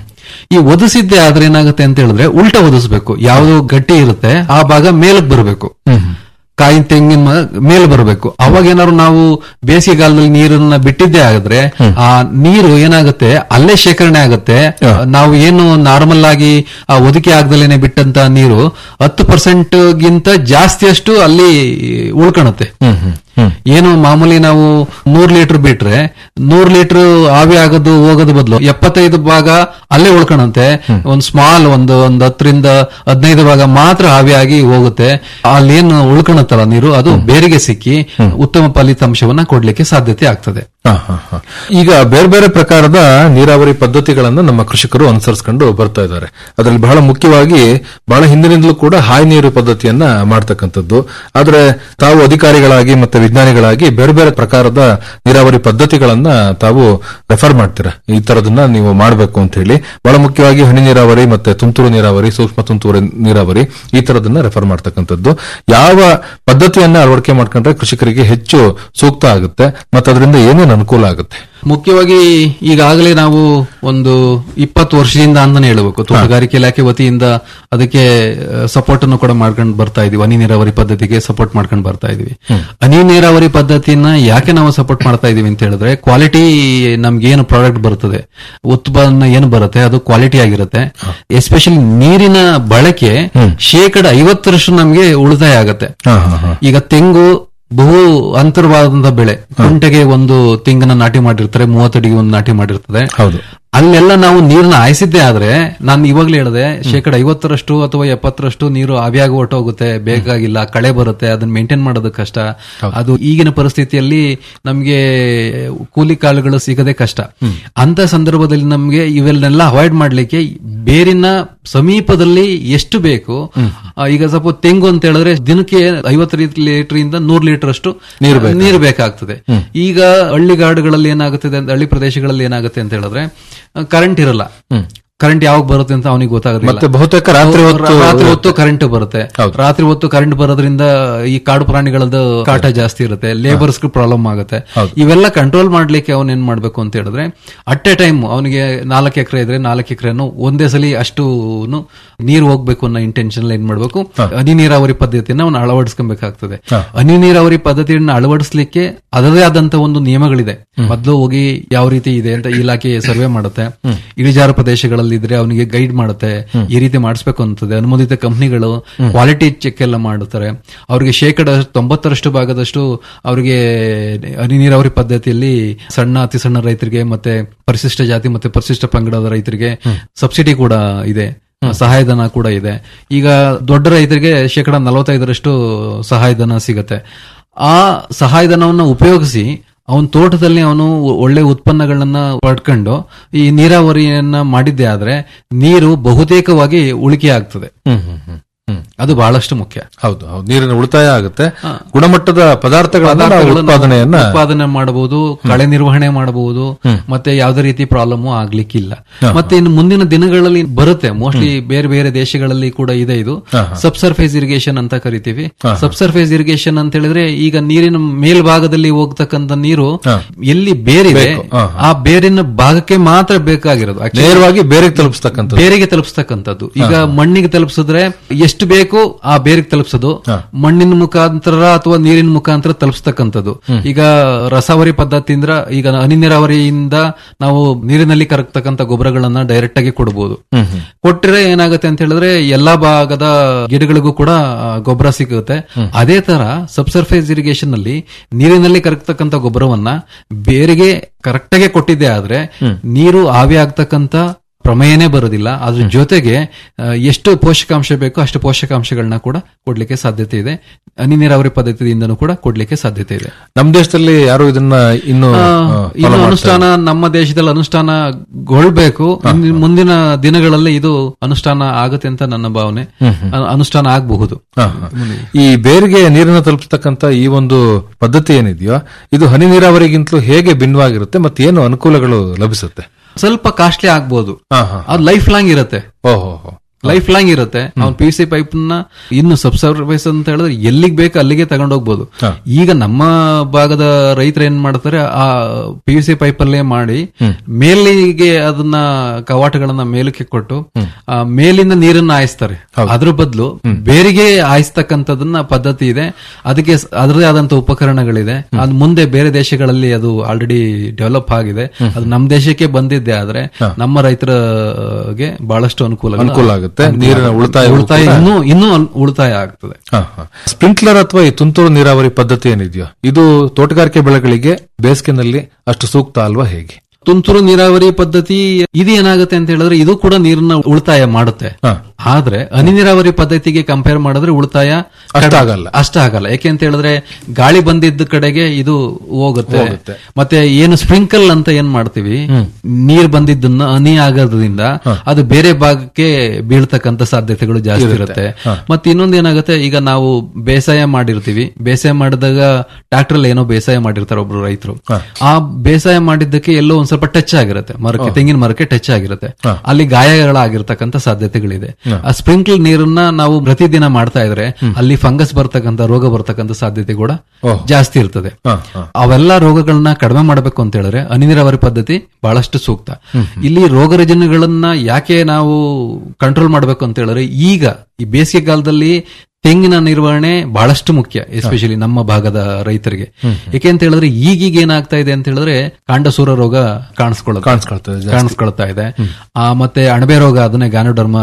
ಈ ಒದಿಸಿದ್ದೆ ಆದ್ರೆ ಏನಾಗುತ್ತೆ ಅಂತ ಹೇಳಿದ್ರೆ ಉಲ್ಟಾ ಒದಿಸ್ಬೇಕು ಯಾವ್ದು ಗಟ್ಟಿ ಇರುತ್ತೆ ಆ ಭಾಗ ಮೇಲಕ್ಕೆ ಬರಬೇಕು ಕಾಯಿ ತೆಂಗಿನ ಮ- ಮೇಲೆ ಬರಬೇಕು ಅವಾಗ ಏನಾದ್ರು ನಾವು ಬೇಸಿಗೆಗಾಲದಲ್ಲಿ ನೀರನ್ನ ಬಿಟ್ಟಿದ್ದೇ ಆಗಿದ್ರೆ ಆ ನೀರು ಏನಾಗುತ್ತೆ ಅಲ್ಲೇ ಶೇಖರಣೆ ಆಗುತ್ತೆ ನಾವು ಏನು ನಾರ್ಮಲ್ ಆಗಿ ಆ ಒದಕೆ ಆಗದಲ್ಲೇನೆ ಬಿಟ್ಟಂತ ನೀರು ಹತ್ತು ಪರ್ಸೆಂಟ್ ಗಿಂತ ಜಾಸ್ತಿಯಷ್ಟು ಅಲ್ಲಿ ಉಳ್ಕೊಳುತ್ತೆ ಏನು ಮಾಮೂಲಿ ನಾವು ನೂರ್ ಲೀಟರ್ ಬಿಟ್ರೆ ನೂರ್ ಲೀಟರ್ ಆವಿ ಆಗೋದು ಹೋಗೋದು ಬದಲು ಎಪ್ಪತ್ತೈದು ಭಾಗ ಅಲ್ಲೇ ಉಳ್ಕೊಳಂತೆ ಒಂದ್ ಸ್ಮಾಲ್ ಒಂದು ಒಂದ್ ಹತ್ತರಿಂದ ಹದಿನೈದು ಭಾಗ ಮಾತ್ರ ಆವಿಯಾಗಿ ಹೋಗುತ್ತೆ ಅಲ್ಲೇನು ಉಳ್ಕೊಳತ್ತಲ್ಲ ನೀರು ಅದು ಬೇರೆಗೆ ಸಿಕ್ಕಿ ಉತ್ತಮ ಫಲಿತಾಂಶವನ್ನ ಕೊಡ್ಲಿಕ್ಕೆ ಸಾಧ್ಯತೆ ಆಗ್ತದೆ ಹ, ಹ, ಹ. ಈಗ ಬೇರೆ ಬೇರೆ ಪ್ರಕಾರದ ನೀರಾವರಿ ಪದ್ಧತಿಗಳನ್ನ ನಮ್ಮ ಕೃಷಿಕರು ಅನುಸರಿಸಿಕೊಂಡು ಬರ್ತಾ ಇದ್ದಾರೆ ಅದರಲ್ಲಿ ಬಹಳ ಮುಖ್ಯವಾಗಿ ಬಹಳ ಹಿಂದಿನಿಂದಲೂ ಕೂಡ ಹಾಯಿ ನೀರು ಪದ್ಧತಿಯನ್ನ ಮಾಡ್ತಕ್ಕಂಥದ್ದು ಆದ್ರೆ ತಾವು ಅಧಿಕಾರಿಗಳಾಗಿ ಮತ್ತೆ ವಿಜ್ಞಾನಿಗಳಾಗಿ ಬೇರೆ ಬೇರೆ ಪ್ರಕಾರದ ನೀರಾವರಿ ಪದ್ಧತಿಗಳನ್ನ ತಾವು ರೆಫರ್ ಮಾಡ್ತೀರಾ ಈ ತರದನ್ನ ನೀವು ಮಾಡಬೇಕು ಅಂತ ಹೇಳಿ ಬಹಳ ಮುಖ್ಯವಾಗಿ ಹನಿ ನೀರಾವರಿ ಮತ್ತೆ ತುಂತುರು ನೀರಾವರಿ ಸೂಕ್ಷ್ಮ ತುಂತುರು ನೀರಾವರಿ ಈ ತರದನ್ನ ರೆಫರ್ ಮಾಡ್ತಕ್ಕಂಥದ್ದು ಯಾವ ಪದ್ಧತಿಯನ್ನ ಅಳವಡಿಕೆ ಮಾಡ್ಕೊಂಡ್ರೆ ಕೃಷಿಕರಿಗೆ ಹೆಚ್ಚು ಸೂಕ್ತ ಆಗುತ್ತೆ ಮತ್ತೆ ಅದರಿಂದ ಏನೇನು ಅನುಕೂಲ ಆಗುತ್ತೆ ಮುಖ್ಯವಾಗಿ ಈಗಾಗಲೇ ನಾವು ಒಂದು ಇಪ್ಪತ್ತು ವರ್ಷದಿಂದ ಅಂತಾನೆ ಹೇಳಬೇಕು ತೋಟಗಾರಿಕೆ ಇಲಾಖೆ ವತಿಯಿಂದ ಅದಕ್ಕೆ ಸಪೋರ್ಟ್ ಅನ್ನು ಕೂಡ ಮಾಡ್ಕೊಂಡು ಬರ್ತಾ ಇದೀವಿ ಹನಿ ನೀರಾವರಿ ಪದ್ಧತಿಗೆ ಸಪೋರ್ಟ್ ಮಾಡ್ಕೊಂಡು ಬರ್ತಾ ಇದೀವಿ ಹನಿ ನೀರಾವರಿ ಪದ್ಧತಿನ ಯಾಕೆ ನಾವು ಸಪೋರ್ಟ್ ಮಾಡ್ತಾ ಇದೀವಿ ಅಂತ ಹೇಳಿದ್ರೆ ಕ್ವಾಲಿಟಿ ನಮ್ಗೆ ಏನು ಪ್ರಾಡಕ್ಟ್ ಬರುತ್ತದೆ ಉತ್ಪನ್ನ ಏನು ಬರುತ್ತೆ ಅದು ಕ್ವಾಲಿಟಿ ಆಗಿರುತ್ತೆ ಎಸ್ಪೆಷಲಿ ನೀರಿನ ಬಳಕೆ ಶೇಕಡ ಐವತ್ತರಷ್ಟು ನಮ್ಗೆ ಉಳಿತಾಯ ಆಗತ್ತೆ ಈಗ ತೆಂಗು ಬಹು ಅಂತರವಾದಂತಹ ಬೆಳೆ ಕುಂಟೆಗೆ ಒಂದು ತೆಂಗನ್ನ ನಾಟಿ ಮಾಡಿರ್ತಾರೆ ಮೂವತ್ತಡಿಗೆ ಒಂದು ನಾಟಿ ಮಾಡಿರ್ತದೆ ಹೌದು ಅಲ್ಲೆಲ್ಲ ನಾವು ನೀರನ್ನ ಹಾಯಿಸಿದ್ದೆ ಆದ್ರೆ ನಾನು ಇವಾಗ್ಲೇ ಹೇಳಿದೆ ಶೇಕಡ ಐವತ್ತರಷ್ಟು ಅಥವಾ ಎಪ್ಪತ್ತರಷ್ಟು ನೀರು ಆವಿಯಾಗಿ ಹೊಟ್ಟೋಗುತ್ತೆ ಬೇಕಾಗಿಲ್ಲ ಕಳೆ ಬರುತ್ತೆ ಅದನ್ನ ಮೇಂಟೈನ್ ಮಾಡೋದು ಕಷ್ಟ ಅದು ಈಗಿನ ಪರಿಸ್ಥಿತಿಯಲ್ಲಿ ನಮ್ಗೆ ಕೂಲಿ ಕಾಳುಗಳು ಸಿಗದೆ ಕಷ್ಟ ಅಂತ ಸಂದರ್ಭದಲ್ಲಿ ನಮ್ಗೆ ಇವೆಲ್ಲನೆಲ್ಲ ಅವಾಯ್ಡ್ ಮಾಡ್ಲಿಕ್ಕೆ ಬೇರಿನ ಸಮೀಪದಲ್ಲಿ ಎಷ್ಟು ಬೇಕು ಆ, ಈಗ ಸ್ವಲ್ಪ ತೆಂಗು ಅಂತ ಹೇಳಿದ್ರೆ ದಿನಕ್ಕೆ ಐವತ್ತು ಲೀಟರ್ ಇಂದ ನೂರ್ ಲೀಟರ್ ಅಷ್ಟು ನೀರು ಬೇಕು. ನೀರು ಬೇಕಾಗ್ತದೆ ಈಗ ಹಳ್ಳಿಗಾಡುಗಳಲ್ಲಿ ಏನಾಗುತ್ತದೆ ಅಂತ ಹಳ್ಳಿ ಪ್ರದೇಶಗಳಲ್ಲಿ ಏನಾಗುತ್ತೆ ಅಂತ ಹೇಳಿದ್ರೆ ಕರೆಂಟ್ ಇರಲ್ಲ ಕರೆಂಟ್ ಯಾವಾಗ ಬರುತ್ತೆ ಅಂತ ಅವನಿಗೆ ಗೊತ್ತಾಗೋದಿಲ್ಲ ಮತ್ತೆ ಬಹುತೇಕ ರಾತ್ರಿ ಹೊತ್ತು ರಾತ್ರಿ ಹೊತ್ತು ಕರೆಂಟ್ ಬರುತ್ತೆ ರಾತ್ರಿ ಹೊತ್ತು ಕರೆಂಟ್ ಬರೋದ್ರಿಂದ ಈ ಕಾಡು ಪ್ರಾಣಿಗಳದ್ದು ಕಾಟ ಜಾಸ್ತಿ ಇರುತ್ತೆ ಲೇಬರ್ಸ್ ಪ್ರಾಬ್ಲಮ್ ಆಗುತ್ತೆ ಇವೆಲ್ಲ ಕಂಟ್ರೋಲ್ ಮಾಡ್ಲಿಕ್ಕೆ ಅವನ್ ಏನ್ ಮಾಡ್ಬೇಕು ಅಂತ ಹೇಳಿದ್ರೆ ಅಟ್ ಎ ಟೈಮ್ ಅವನಿಗೆ ನಾಲ್ಕು ಎಕರೆ ಇದ್ರೆ ನಾಲ್ಕು ಎಕರೆನು ಒಂದೇ ಸಲ ಅಷ್ಟು ನೀರು ಹೋಗ್ಬೇಕು ಅನ್ನೋ ಇಂಟೆನ್ಷನ್ ಏನ್ ಮಾಡ್ಬೇಕು ಹನಿ ನೀರಾವರಿ ಪದ್ಧತಿಯನ್ನ ಅವನು ಅಳವಡಿಸ್ಕೊಬೇಕಾಗ್ತದೆ ಹನಿ ನೀರಾವರಿ ಪದ್ಧತಿಯನ್ನ ಅಳವಡಿಸ್ಲಿಕ್ಕೆ ಅದರದೇ ಆದಂತ ಒಂದು ನಿಯಮಗಳಿದೆ ಮೊದಲು ಹೋಗಿ ಯಾವ ರೀತಿ ಇದೆ ಅಂತ ಇಲಾಖೆ ಸರ್ವೆ ಮಾಡುತ್ತೆ ಇಳಿಜಾರು ಪ್ರದೇಶಗಳಲ್ಲಿ ಇದ್ರೆ ಅವನಿಗೆ ಗೈಡ್ ಮಾಡುತ್ತೆ ಈ ರೀತಿ ಮಾಡಿಸ್ಬೇಕು ಅಂತದೆ ಅನುಮೋದಿತ ಕಂಪನಿಗಳು ಕ್ವಾಲಿಟಿ ಚೆಕ್ ಎಲ್ಲ ಮಾಡುತ್ತಾರೆ ಅವರಿಗೆ ಶೇಕಡ ತೊಂಬತ್ತರಷ್ಟು ಭಾಗದಷ್ಟು ಅವರಿಗೆ ಹನಿ ನೀರಾವರಿ ಪದ್ಧತಿಯಲ್ಲಿ ಸಣ್ಣ ಅತಿ ಸಣ್ಣ ರೈತರಿಗೆ ಮತ್ತೆ ಪರಿಶಿಷ್ಟ ಜಾತಿ ಮತ್ತೆ ಪರಿಶಿಷ್ಟ ಪಂಗಡದ ರೈತರಿಗೆ ಸಬ್ಸಿಡಿ ಕೂಡ ಇದೆ ಸಹಾಯಧನ ಕೂಡ ಇದೆ ಈಗ ದೊಡ್ಡ ರೈತರಿಗೆ ಶೇಕಡ ನಲವತ್ತೈದರಷ್ಟು ಸಹಾಯಧನ ಸಿಗತ್ತೆ ಆ ಸಹಾಯಧನವನ್ನು ಉಪಯೋಗಿಸಿ ಅವನ ತೋಟದಲ್ಲಿ ಅವನು ಒಳ್ಳೆ ಉತ್ಪನ್ನಗಳನ್ನ ಪಡ್ಕೊಂಡು ಈ ನೀರಾವರಿಯನ್ನ ಮಾಡಿದ್ದೆ ಆದ್ರೆ ನೀರು ಬಹುತೇಕವಾಗಿ ಉಳಿಕೆ ಆಗ್ತದೆ ಅದು ಬಹಳಷ್ಟು ಮುಖ್ಯ ಹೌದು ಹೌದು ನೀರಿನ ಉಳಿತಾಯ ಆಗುತ್ತೆ ಗುಣಮಟ್ಟದ ಪದಾರ್ಥಗಳನ್ನ ನಾವು ಪದಾರ್ಥಗಳನ್ನ ಉತ್ಪಾದನೆಯನ್ನ ಉತ್ಪಾದನೆ ಮಾಡಬಹುದು ಕಳೆ ನಿರ್ವಹಣೆ ಮಾಡಬಹುದು ಮತ್ತೆ ಯಾವುದೇ ರೀತಿ ಪ್ರಾಬ್ಲಮ್ ಆಗ್ಲಿಕ್ಕಿಲ್ಲ ಮತ್ತೆ ಇನ್ನು ಮುಂದಿನ ದಿನಗಳಲ್ಲಿ ಬರುತ್ತೆ ಮೋಸ್ಟ್ಲಿ ಬೇರೆ ಬೇರೆ ದೇಶಗಳಲ್ಲಿ ಕೂಡ ಇದೆ ಇದು ಸಬ್ ಸರ್ಫೇಸ್ ಇರಿಗೇಷನ್ ಅಂತ ಕರಿತೀವಿ ಸಬ್ ಸರ್ಫೇಸ್ ಇರಿಗೇಷನ್ ಅಂತ ಹೇಳಿದ್ರೆ ಈಗ ನೀರಿನ ಮೇಲ್ಭಾಗದಲ್ಲಿ ಹೋಗ್ತಕ್ಕಂತ ನೀರು ಎಲ್ಲಿ ಬೇರಿದೆ ಆ ಬೇರಿನ ಭಾಗಕ್ಕೆ ಮಾತ್ರ ಬೇಕಾಗಿರೋದು Actually, ನೇರವಾಗಿ ಬೇರೆಗೆ ತಲುಪಿಸ್ತಕ್ಕಂಥದ್ದು ಬೇರೆಗೆ ತಲುಪಿಸ್ತಕ್ಕಂಥದ್ದು ಈಗ ಮಣ್ಣಿಗೆ ತಲುಪಿಸಿದ್ರೆ ಎಷ್ಟು ಬೇಕು ಆ ಬೇರಿಗೆ ತಲುಪಿಸೋದು ಮಣ್ಣಿನ ಮುಖಾಂತರ ಅಥವಾ ನೀರಿನ ಮುಖಾಂತರ ತಲುಪಿಸ್ತಕ್ಕಂಥದ್ದು ಈಗ ರಸಾವರಿ ಪದ್ಧತಿಯಿಂದ ಈಗ ಹನಿ ನೀರಾವರಿಯಿಂದ ನಾವು ನೀರಿನಲ್ಲಿ ಕರಗ್ತಕ್ಕಂಥ ಗೊಬ್ಬರಗಳನ್ನ ಡೈರೆಕ್ಟ್ ಆಗಿ ಕೊಡಬಹುದು ಕೊಟ್ಟರೆ ಏನಾಗುತ್ತೆ ಅಂತ ಹೇಳಿದ್ರೆ ಎಲ್ಲಾ ಭಾಗದ ಗಿಡಗಳಿಗೂ ಕೂಡ ಆ, ಗೊಬ್ಬರ ಸಿಗುತ್ತೆ ಅದೇ ತರ ಸಬ್ಸರ್ಫೇಸ್ ಇರಿಗೇಷನ್ ನಲ್ಲಿ ನೀರಿನಲ್ಲಿ ಕರಗ್ತಕ್ಕಂಥ ಗೊಬ್ಬರವನ್ನ ಬೇರೆಗೆ ಕರೆಕ್ಟ್ ಆಗಿ ಕೊಟ್ಟಿದ್ದೆ ಆದ್ರೆ ನೀರು ಆವಿ ಆಗ್ತಕ್ಕಂಥ ಪ್ರಮೇಯನೇ ಬರೋದಿಲ್ಲ ಅದ್ರ ಜೊತೆಗೆ ಆ, ಎಷ್ಟು ಪೋಷಕಾಂಶ ಬೇಕೋ ಅಷ್ಟು ಪೋಷಕಾಂಶಗಳನ್ನ ಕೂಡ ಕೊಡ್ಲಿಕ್ಕೆ ಸಾಧ್ಯತೆ ಇದೆ ಹನಿ ನೀರಾವರಿ ಪದ್ಧತಿಯಿಂದನೂ ಕೂಡ ಕೊಡ್ಲಿಕ್ಕೆ ಸಾಧ್ಯತೆ ಇದೆ ನಮ್ಮ ದೇಶದಲ್ಲಿ ಯಾರು ಇದನ್ನ ಇನ್ನು ಆ, ಆ, ಇನ್ನು follow ಮಾಡ್ತಾ ಅನುಷ್ಠಾನ ನಮ್ಮ ದೇಶದಲ್ಲಿ ಅನುಷ್ಠಾನಗೊಳ್ಬೇಕು ಇನ್ನು ಮುಂದಿನ ದಿನಗಳಲ್ಲಿ ಇದು ಅನುಷ್ಠಾನ ಆಗುತ್ತೆ ಅಂತ ನನ್ನ ಭಾವನೆ ಅ- ಅನುಷ್ಠಾನ ಆಗಬಹುದು ಹಾ, ಹಾ. ಈ ಬೇರಿಗೆ ನೀರನ್ನು ತಲುಪಿಸ್ತಕ್ಕಂತ ಈ ಒಂದು ಪದ್ಧತಿ ಏನಿದೆಯೋ ಇದು ಹನಿ ನೀರಾವರಿಗಿಂತಲೂ ಹೇಗೆ ಭಿನ್ನವಾಗಿರುತ್ತೆ ಮತ್ತೆ ಏನು ಅನುಕೂಲಗಳು ಲಭಿಸುತ್ತೆ ಸ್ವಲ್ಪ ಕಾಸ್ಟ್ಲಿ ಆಗ್ಬಹುದು ಹಾ, ಹಾ. ಅದು ಲೈಫ್ ಲಾಂಗ್ ಇರುತ್ತೆ ಓಹೋ ಲೈಫ್ ಲಾಂಗ್ ಇರುತ್ತೆ ಅವ್ನು ಪಿ ಸಿ ಪೈಪ್ ನ ಇನ್ನು ಸಬ್ಸರ್ವೈಸ್ ಅಂತ ಹೇಳಿದ್ರೆ ಎಲ್ಲಿಗೆ ಬೇಕು ಅಲ್ಲಿಗೆ ತಗೊಂಡೋಗ್ಬೋದು ಈಗ ನಮ್ಮ ಭಾಗದ ರೈತರು ಏನ್ ಮಾಡ್ತಾರೆ ಆ ಪಿ ಯು ಸಿ ಪೈಪ್ ಅಲ್ಲೇ ಮಾಡಿ ಮೇಲಿಗೆ ಅದನ್ನ ಕವಾಟಗಳನ್ನ ಮೇಲಕ್ಕೆ ಕೊಟ್ಟು ಆ ಮೇಲಿಂದ ನೀರನ್ನ ಹಾಯಿಸ್ತಾರೆ ಅದ್ರ ಬದಲು ಬೇರಿಗೆ ಹಾಯಿಸ್ತಕ್ಕಂಥದನ್ನ ಪದ್ಧತಿ ಇದೆ ಅದಕ್ಕೆ ಸ- ಅದರದೇ ಆದಂತ ಉಪಕರಣಗಳಿದೆ ಅದು ಮುಂದೆ ಬೇರೆ ದೇಶಗಳಲ್ಲಿ ಅದು ಆಲ್ರೆಡಿ ಡೆವಲಪ್ ಆಗಿದೆ ಅದು ನಮ್ಮ ದೇಶಕ್ಕೆ ಬಂದಿದ್ದೆ ಆದ್ರೆ ನಮ್ಮ ರೈತರಿಗೆ ಬಹಳಷ್ಟು ಅನುಕೂಲ ಅನುಕೂಲ ಆಗುತ್ತೆ. ನೀರಿನ ಉಳಿತಾಯ ಉಳಿತಾಯ ಕೂಡ- ಇನ್ನೂ ಇನ್ನೂ ಅನ್- ಉಳಿತಾಯ ಆಗ್ತದೆ ಸ್ಪ್ರಿಂಕ್ಲರ್ ಅಥವಾ ಈ ತುಂತುರು ನೀರಾವರಿ ಪದ್ಧತಿ ಏನಿದೆಯೋ ಇದು ತೋಟಗಾರಿಕೆ ಬೆಳೆಗಳಿಗೆ ಬೇಸಿಗೆನಲ್ಲಿ ಅಷ್ಟು ಸೂಕ್ತ ಅಲ್ವಾ ಹೇಗೆ ತುಂತುರು ನೀರಾವರಿ ಪದ್ಧತಿ ಇದು ಏನಾಗುತ್ತೆ ಅಂತ ಹೇಳಿದ್ರೆ ಇದು ಕೂಡ ನೀರನ್ನ ಉಳಿತಾಯ ಮಾಡುತ್ತೆ ಆದ್ರೆ ಹನಿ ನೀರಾವರಿ ಪದ್ಧತಿಗೆ ಕಂಪೇರ್ ಮಾಡಿದ್ರೆ ಉಳಿತಾಯ ಅಷ್ಟಾಗಲ್ಲ. ಅಷ್ಟಾಗಲ್ಲ ಯಾಕೆ ಅಂತ ಹೇಳಿದ್ರೆ ಗಾಳಿ ಬಂದಿದ್ದ ಕಡೆಗೆ ಇದು ಹೋಗುತ್ತೆ ಹೋಗುತ್ತೆ. ಮತ್ತೆ ಏನು ಸ್ಪ್ರಿಂಕಲ್ ಅಂತ ಏನ್ ಮಾಡ್ತೀವಿ ನೀರ್ ಬಂದಿದ್ದನ್ನ ಹನಿ ಆಗೋದ್ರಿಂದ ಅದು ಬೇರೆ ಭಾಗಕ್ಕೆ ಬೀಳ್ತಕ್ಕಂತ ಸಾಧ್ಯತೆಗಳು ಜಾಸ್ತಿ ಇರುತ್ತೆ. ಇರುತ್ತೆ ಮತ್ತೆ ಇನ್ನೊಂದು ಏನಾಗುತ್ತೆ ಈಗ ನಾವು ಬೇಸಾಯ ಮಾಡಿರ್ತೀವಿ ಬೇಸಾಯ ಮಾಡಿದಾಗ ಟ್ರಾಕ್ಟರ್ ಏನೋ ಬೇಸಾಯ ಮಾಡಿರ್ತಾರೆ ಒಬ್ರು ರೈತರು ಆ ಬೇಸಾಯ ಮಾಡಿದ್ದಕ್ಕೆ ಎಲ್ಲೋ ಒಂದ್ ಸ್ವಲ್ಪ ಟಚ್ ಆಗಿರುತ್ತೆ ಮರಕ್ಕೆ ತೆಂಗಿನ ಮರಕ್ಕೆ ಟಚ್ ಆಗಿರುತ್ತೆ ಅಲ್ಲಿ ಗಾಯಗಳಾಗಿರ್ತಕ್ಕಂಥ ಸಾಧ್ಯತೆಗಳಿದೆ ಆ ಸ್ಪ್ರಿಂಕ್ಲ್ ನೀರನ್ನ ನಾವು ಪ್ರತಿದಿನ ಮಾಡ್ತಾ ಇದ್ರೆ ಅಲ್ಲಿ ಫಂಗಸ್ ಬರ್ತಕ್ಕಂಥ ರೋಗ ಬರ್ತಕ್ಕಂಥ ಸಾಧ್ಯತೆ ಕೂಡ ಓಹ್. ಜಾಸ್ತಿ ಇರ್ತದೆ ಹಾ, ಹಾ. ಅವೆಲ್ಲ ರೋಗಗಳನ್ನ ಕಡಿಮೆ ಮಾಡಬೇಕು ಅಂತ ಹೇಳಿದ್ರೆ ಹನಿ ನೀರಾವರಿ ಪದ್ಧತಿ ಬಹಳಷ್ಟು ಸೂಕ್ತ ಹ್ಮ್. ಇಲ್ಲಿ ರೋಗ ರುಜಿನಗಳನ್ನ ಯಾಕೆ ನಾವು ಕಂಟ್ರೋಲ್ ಮಾಡಬೇಕು ಅಂತ ಹೇಳಿದ್ರೆ ಈಗ ಈ ಬೇಸಿಗೆ ಕಾಲದಲ್ಲಿ ತೆಂಗಿನ ನಿರ್ವಹಣೆ ಬಹಳಷ್ಟು ಮುಖ್ಯ ಎಸ್ಪೆಷಲಿ ನಮ್ಮ ಭಾಗದ ರೈತರಿಗೆ ಹ್ಮ್. ಯಾಕೆ ಅಂತ ಹೇಳಿದ್ರೆ ಈಗೀಗ ಏನಾಗ್ತಾ ಇದೆ ಅಂತ ಹೇಳಿದ್ರೆ ಕಾಂಡಸೂರ ರೋಗ ಕಾಣಿಸ್ಕೊಳ್ಳುತ್ತೆ ಕಾಣಿಸ್ಕೊಳ್ತದೆ ಜಾಸ್ತಿ. ಕಾಣಿಸ್ಕೊಳ್ತಾ ಇದೆ ಆ ಮತ್ತೆ ಅಣಬೆ ರೋಗ ಅದನ್ನೇ ಗ್ಯಾನೋಡರ್ಮ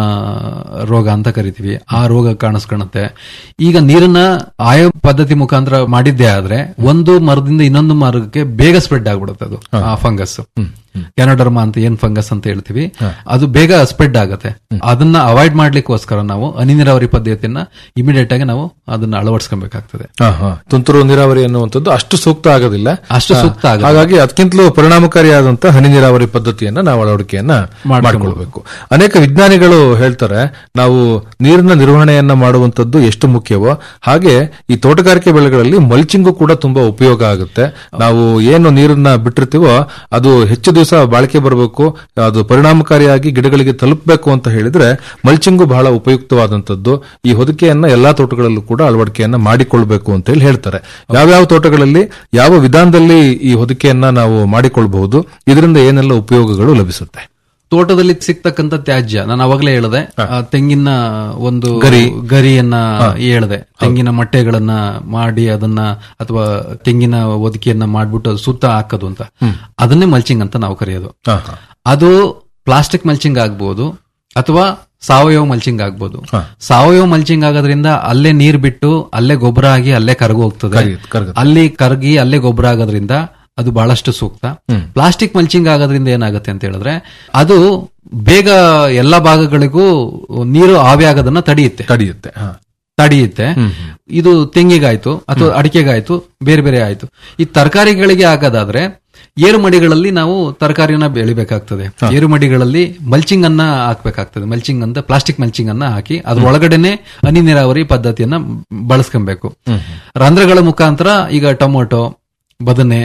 ರೋಗ ಅಂತ ಕರಿತೀವಿ ಆ ರೋಗ ಕಾಣಿಸ್ಕೊಳುತ್ತೆ ಈಗ ನೀರನ್ನ ಆಯೋ ಪದ್ಧತಿ ಮುಖಾಂತರ ಮಾಡಿದ್ದೇ ಆದ್ರೆ ಒಂದು ಮರದಿಂದ ಇನ್ನೊಂದು ಮರಕ್ಕೆ ಬೇಗ ಸ್ಪ್ರೆಡ್ ಆಗ್ಬಿಡುತ್ತೆ ಅದು ಆ ಫಂಗಸ್ ಕ್ಯಾನೋಡರ್ಮ ಅಂತ ಏನ್ ಫಂಗಸ್ ಅಂತ ಹೇಳ್ತೀವಿ ಅದು ಬೇಗ ಸ್ಪ್ರೆಡ್ ಆಗುತ್ತೆ ಅದನ್ನ ಅವಾಯ್ಡ್ ಮಾಡ್ಲಿಕ್ಕೋಸ್ಕರ ನಾವು ಹನಿ ನೀರಾವರಿ ಪದ್ಧತಿಯನ್ನ ಇಮಿಡಿಯೇಟ್ ಆಗಿ ನಾವು ಅದನ್ನ ಅಳವಡಿಸ್ಕೊಬೇಕಾಗ್ತದೆ ಹಾ, ಹಾ. ತುಂತುರು ನೀರಾವರಿ ಅನ್ನುವಂಥದ್ದು ಅಷ್ಟು ಸೂಕ್ತ ಆಗೋದಿಲ್ಲ ಅಷ್ಟು ಸೂಕ್ತ ಆಗೋದಿಲ್ಲ. ಹಾಗಾಗಿ ಅದಕ್ಕಿಂತಲೂ ಪರಿಣಾಮಕಾರಿಯಾದಂತಹ ಹನಿ ನೀರಾವರಿ ಪದ್ಧತಿಯನ್ನ ನಾವು ಅಳವಡಿಕೆಯನ್ನ ಮಾಡಿಕೊಳ್ಬೇಕು ಅನೇಕ ವಿಜ್ಞಾನಿಗಳು ಹೇಳ್ತಾರೆ ನಾವು ನೀರಿನ ನಿರ್ವಹಣೆಯನ್ನ ಮಾಡುವಂತದ್ದು ಎಷ್ಟು ಮುಖ್ಯವೋ ಹಾಗೆ ಈ ತೋಟಗಾರಿಕೆ ಬೆಳೆಗಳಲ್ಲಿ ಮಲ್ಚಿಂಗು ಕೂಡ ತುಂಬಾ ಉಪಯೋಗ ಆಗುತ್ತೆ ನಾವು ಏನು ನೀರನ್ನ ಬಿಟ್ಟಿರ್ತೀವೋ ಅದು ಹೆಚ್ಚು ದಿವಸ ಬಾಳಿಕೆ ಬರಬೇಕು ಅದು ಪರಿಣಾಮಕಾರಿಯಾಗಿ ಗಿಡಗಳಿಗೆ ತಲುಪಬೇಕು ಅಂತ ಹೇಳಿದ್ರೆ ಮಲ್ಚಿಂಗು ಬಹಳ ಉಪಯುಕ್ತವಾದಂತದ್ದು ಈ ಹೊದಿಕೆಯನ್ನ ಎಲ್ಲಾ ತೋಟಗಳಲ್ಲೂ ಕೂಡ ಅಳವಡಿಕೆಯನ್ನ ಮಾಡಿಕೊಳ್ಬೇಕು ಅಂತ ಹೇಳಿ ಹೇಳ್ತಾರೆ ಯಾವ್ಯಾವ ತೋಟಗಳಲ್ಲಿ ಯಾವ ವಿಧಾನದಲ್ಲಿ ಈ ಹೊದಿಕೆಯನ್ನ ನಾವು ಮಾಡಿಕೊಳ್ಬಹುದು ಇದರಿಂದ ಏನೆಲ್ಲ ಉಪಯೋಗಗಳು ಲಭಿಸುತ್ತೆ ತೋಟದಲ್ಲಿ ಸಿಗ್ತಕ್ಕಂಥ ತ್ಯಾಜ್ಯ ನಾನು ಅವಾಗಲೇ ಹೇಳಿದೆ ಆ ತೆಂಗಿನ ಒಂದು ಗರಿ. ಗರಿಯನ್ನ ಹಾ. ಹೇಳಿದೆ ತೆಂಗಿನ ಮೊಟ್ಟೆಗಳನ್ನ ಮಾಡಿ ಅದನ್ನ ಅಥವಾ ತೆಂಗಿನ ಒದಿಕೆಯನ್ನ ಮಾಡ್ಬಿಟ್ಟು ಅದು ಸುತ್ತ ಹಾಕೋದು ಅಂತ ಹ್ಮ್. ಅದನ್ನೇ ಮಲ್ಚಿಂಗ್ ಅಂತ ನಾವು ಕರೆಯೋದು ಹಾ, ಹಾ. ಅದು ಪ್ಲಾಸ್ಟಿಕ್ ಮಲ್ಚಿಂಗ್ ಆಗ್ಬೋದು ಅಥವಾ ಸಾವಯವ ಮಲ್ಚಿಂಗ್ ಆಗ್ಬೋದು ಹಾ. ಸಾವಯವ ಮಲ್ಚಿಂಗ್ ಆಗೋದ್ರಿಂದ ಅಲ್ಲೇ ನೀರ್ ಬಿಟ್ಟು ಅಲ್ಲೇ ಗೊಬ್ಬರ ಆಗಿ ಅಲ್ಲೇ ಕರಗು ಹೋಗ್ತದೆ ಕರಗಿ- ಕರಗುತ್ತೆ. ಅಲ್ಲಿ ಕರಗಿ ಅಲ್ಲೇ ಗೊಬ್ಬರ ಆಗೋದ್ರಿಂದ ಅದು ಬಹಳಷ್ಟು ಸೂಕ್ತ ಹ್ಮ್. ಪ್ಲಾಸ್ಟಿಕ್ ಮಲ್ಚಿಂಗ್ ಆಗೋದ್ರಿಂದ ಏನಾಗುತ್ತೆ ಅಂತ ಹೇಳಿದ್ರೆ ಅದು ಬೇಗ ಎಲ್ಲ ಭಾಗಗಳಿಗೂ ನೀರು ಆವಿ ಆಗೋದನ್ನ ತಡೆಯುತ್ತೆ ತಡೆಯುತ್ತೆ ಹಾ. ತಡೆಯುತ್ತೆ ಇದು ತೆಂಗಿಗಾಯ್ತು ಅಥವಾ ಅಡಿಕೆಗಾಯ್ತು ಬೇರೆ ಬೇರೆ ಆಯ್ತು ಈ ತರಕಾರಿಗಳಿಗೆ ಆಗೋದಾದ್ರೆ ಏರುಮಡಿಗಳಲ್ಲಿ ನಾವು ತರಕಾರಿಯನ್ನ ಬೆಳಿಬೇಕಾಗ್ತದೆ ಏರುಮಡಿಗಳಲ್ಲಿ ಮಲ್ಚಿಂಗ್ ಅನ್ನ ಹಾಕ್ಬೇಕಾಗ್ತದೆ ಮಲ್ಚಿಂಗ್ ಅಂತ ಪ್ಲಾಸ್ಟಿಕ್ ಮಲ್ಚಿಂಗ್ ಅನ್ನ ಹಾಕಿ ಅದ್ರ ಒಳಗಡೆನೆ ಹನಿ ನೀರಾವರಿ ಪದ್ಧತಿಯನ್ನ ಬಳಸ್ಕೊಬೇಕು ರಂಧ್ರಗಳ ಮುಖಾಂತರ ಈಗ ಟೊಮೊಟೊ ಬದನೆ